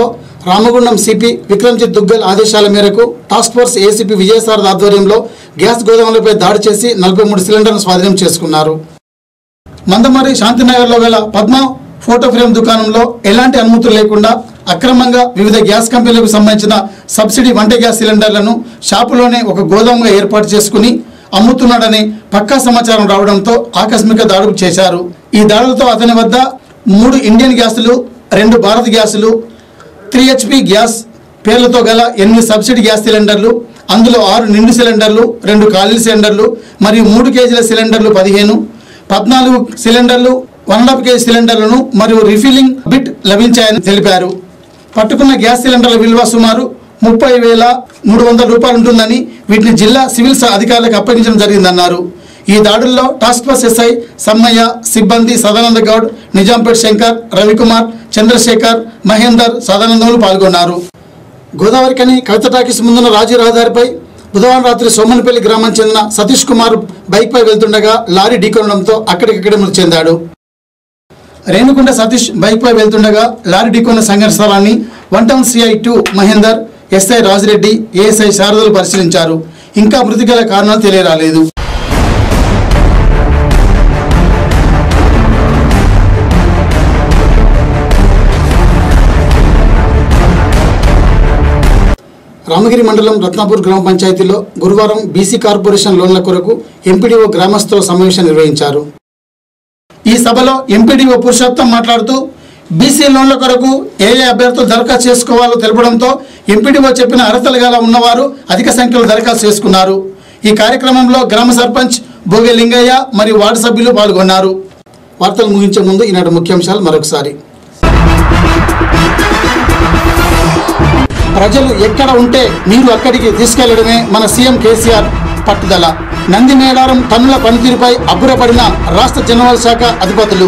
రామగుండం సిపి విక్రమ్జిత్ దుగ్గల్ ఆదేశాల మేరకు టాస్క్ ఫోర్స్ ఏసీపీ విజయసారథ్ ఆధ్వర్యంలో గ్యాస్ గోదాములపై దాడి చేసి నలభై మూడు సిలిండర్లు స్వాధీనం చేసుకున్నారు మందమరి శాంతినగర్లో గల పద్మ ఫోటో ఫ్రేమ్ దుకాణంలో ఎలాంటి అనుమతులు లేకుండా అక్రమంగా వివిధ గ్యాస్ కంపెనీలకు సంబంధించిన సబ్సిడీ వంట గ్యాస్ సిలిండర్లను షాపులోనే ఒక గోదాముగా ఏర్పాటు చేసుకుని అమ్ముతున్నాడని పక్కా సమాచారం రావడంతో ఆకస్మిక దాడులు చేశారు ఈ దాడులతో అతని వద్ద మూడు ఇండియన్ గ్యాసులు రెండు భారత్ గ్యాసులు త్రీ హెచ్పి గ్యాస్ పేర్లతో గల ఎనిమిది సబ్సిడీ గ్యాస్ సిలిండర్లు అందులో ఆరు నిండు సిలిండర్లు రెండు ఖాళీ సిలిండర్లు మరియు మూడు కేజీల సిలిండర్లు పదిహేను పద్నాలుగు సిలిండర్లు వన్ అండ్ హాఫ్ కేజీ సిలిండర్లను మరియు రిఫిల్లింగ్ బిట్ లభించాయని తెలిపారు పట్టుకున్న గ్యాస్ సిలిండర్ల విలువ సుమారు ముప్పై వేల మూడు వందల రూపాయలు ఉంటుందని వీటిని జిల్లా సివిల్ స- అధికారులకు అప్పగించడం జరిగిందన్నారు ఈ దాడుల్లో టాస్క్ ఫోర్స్ ఎస్ఐ సమ్మయ్య సిబ్బంది సదానంద గౌడ్ నిజాంపేట్ శంకర్ రవికుమార్ చంద్రశేఖర్ మహేందర్ సదానందములు పాల్గొన్నారు గోదావరికని కవిత టాకీస్ ముందున్న రాజీ రహదారిపై బుధవారం రాత్రి సోమనపల్లి గ్రామానికి చెందిన సతీష్ కుమార్ బైక్పై వెళ్తుండగా లారీ ఢీకొనడంతో అక్కడికక్కడే మృతి చెందాడు రేణుకుంట సతీష్ బైక్పై వెళ్తుండగా లారీ ఢీకొన్న సంఘటన స్థలాన్ని one town CI two Mahender SI Rajireddy ASI శారదలు పరిశీలించారు ఇంకా మృతి గల కారణాలు తెలియరాలేదు రామగిరి మండలం రత్నాపూర్ గ్రామ పంచాయతీలో గురువారం బీసీ కార్పొరేషన్ లోన్ల కొరకు ఎంపీడీఓ గ్రామస్తుల సమావేశం నిర్వహించారు ఈ సభలో ఎంపీడీఓ పురుషోత్తం మాట్లాడుతూ బీసీ లోన్ల కొరకు ఏ ఏ అభ్యర్థులు దరఖాస్తు చేసుకోవాలో తెలపడంతో ఎంపీడీఓ చెప్పిన అర్హతలు గల ఉన్నవారు అధిక సంఖ్యలో దరఖాస్తు చేసుకున్నారు ఈ కార్యక్రమంలో గ్రామ సర్పంచ్ భోగే లింగయ్య మరియు వార్డు సభ్యులు పాల్గొన్నారు వార్తలు ముగించే ముందు ఈనాటి ముఖ్యాంశాలు మరొకసారి ప్రజలు ఎక్కడ ఉంటే మీరు అక్కడికి తీసుకెళ్లడమే మన సీఎం కేసీఆర్ పట్టుదల నంది మేడారం టన్నుల పనితీరుపై అబ్బురపడిన రాష్ట్ర జనరల్ శాఖ అధిపతులు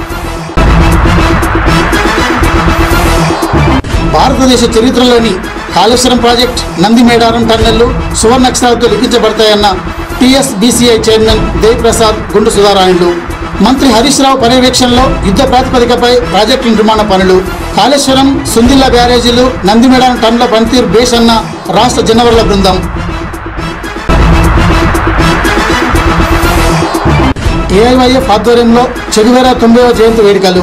భారతదేశ చరిత్రలోని కాళేశ్వరం ప్రాజెక్ట్ నంది మేడారం టన్నెళ్లు సువర్ణాక్షరాలతో లిఖించబడతాయన్న టీఎస్బీసీఐ చైర్మన్ దేవిప్రసాద్ గుండు సుధారాయణులు మంత్రి హరీష్ రావు పర్యవేక్షణలో యుద్ధ ప్రాతిపదికపై ప్రాజెక్టు నిర్మాణ పనులు కాళేశ్వరం సుందిల్ల బ్యారేజీలు నందిమేడారం టన్నుల పనితీరు బేస్ అన్న రాష్ట్ర జనవరుల బృందం ఏఐవైఎఫ్ ఆధ్వర్యంలో చెగువేరా తొంభైవ జయంతి వేడుకలు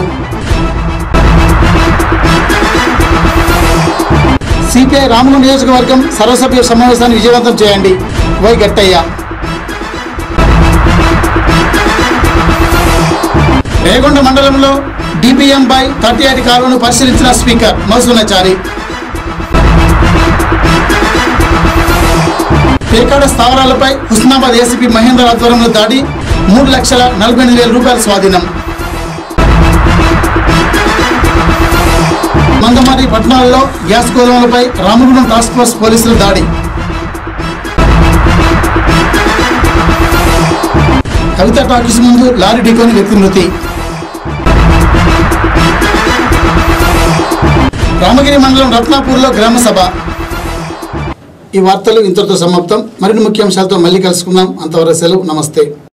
సిపిఐ రామగుండ నియోజకవర్గం సర్వసభ్య సమావేశాన్ని విజయవంతం చేయండి వై గట్టయ్య రేగొండ మండలంలో డిబిఎం బై థర్టీ ఎయిట్ కాలువను పరిశీలించిన స్పీకర్ మౌసునాచారి పేకాడ స్థావరాలపై హుస్నాబాద్ ఏసీపీ మహేందర్ ఆధ్వర్యంలో దాడి మూడు లక్షల నలభై ఎనిమిది వేల రూపాయల స్వాధీనం మందమారి పట్టణాల్లో గ్యాస్ గోదాములపై రామగుండం టాస్క్ ఫోర్స్ పోలీసుల దాడి కవిత టాకీస్ ముందు లారీ ఢీకొని వ్యక్తి మృతి రామగిరి మండలం రత్నాపూర్లో గ్రామ సభ ఈ వార్తలు ఇంతటితో సమాప్తం మరిన్ని ముఖ్యాంశాలతో మళ్ళీ కలుసుకుందాం అంతవరకు సెలవు నమస్తే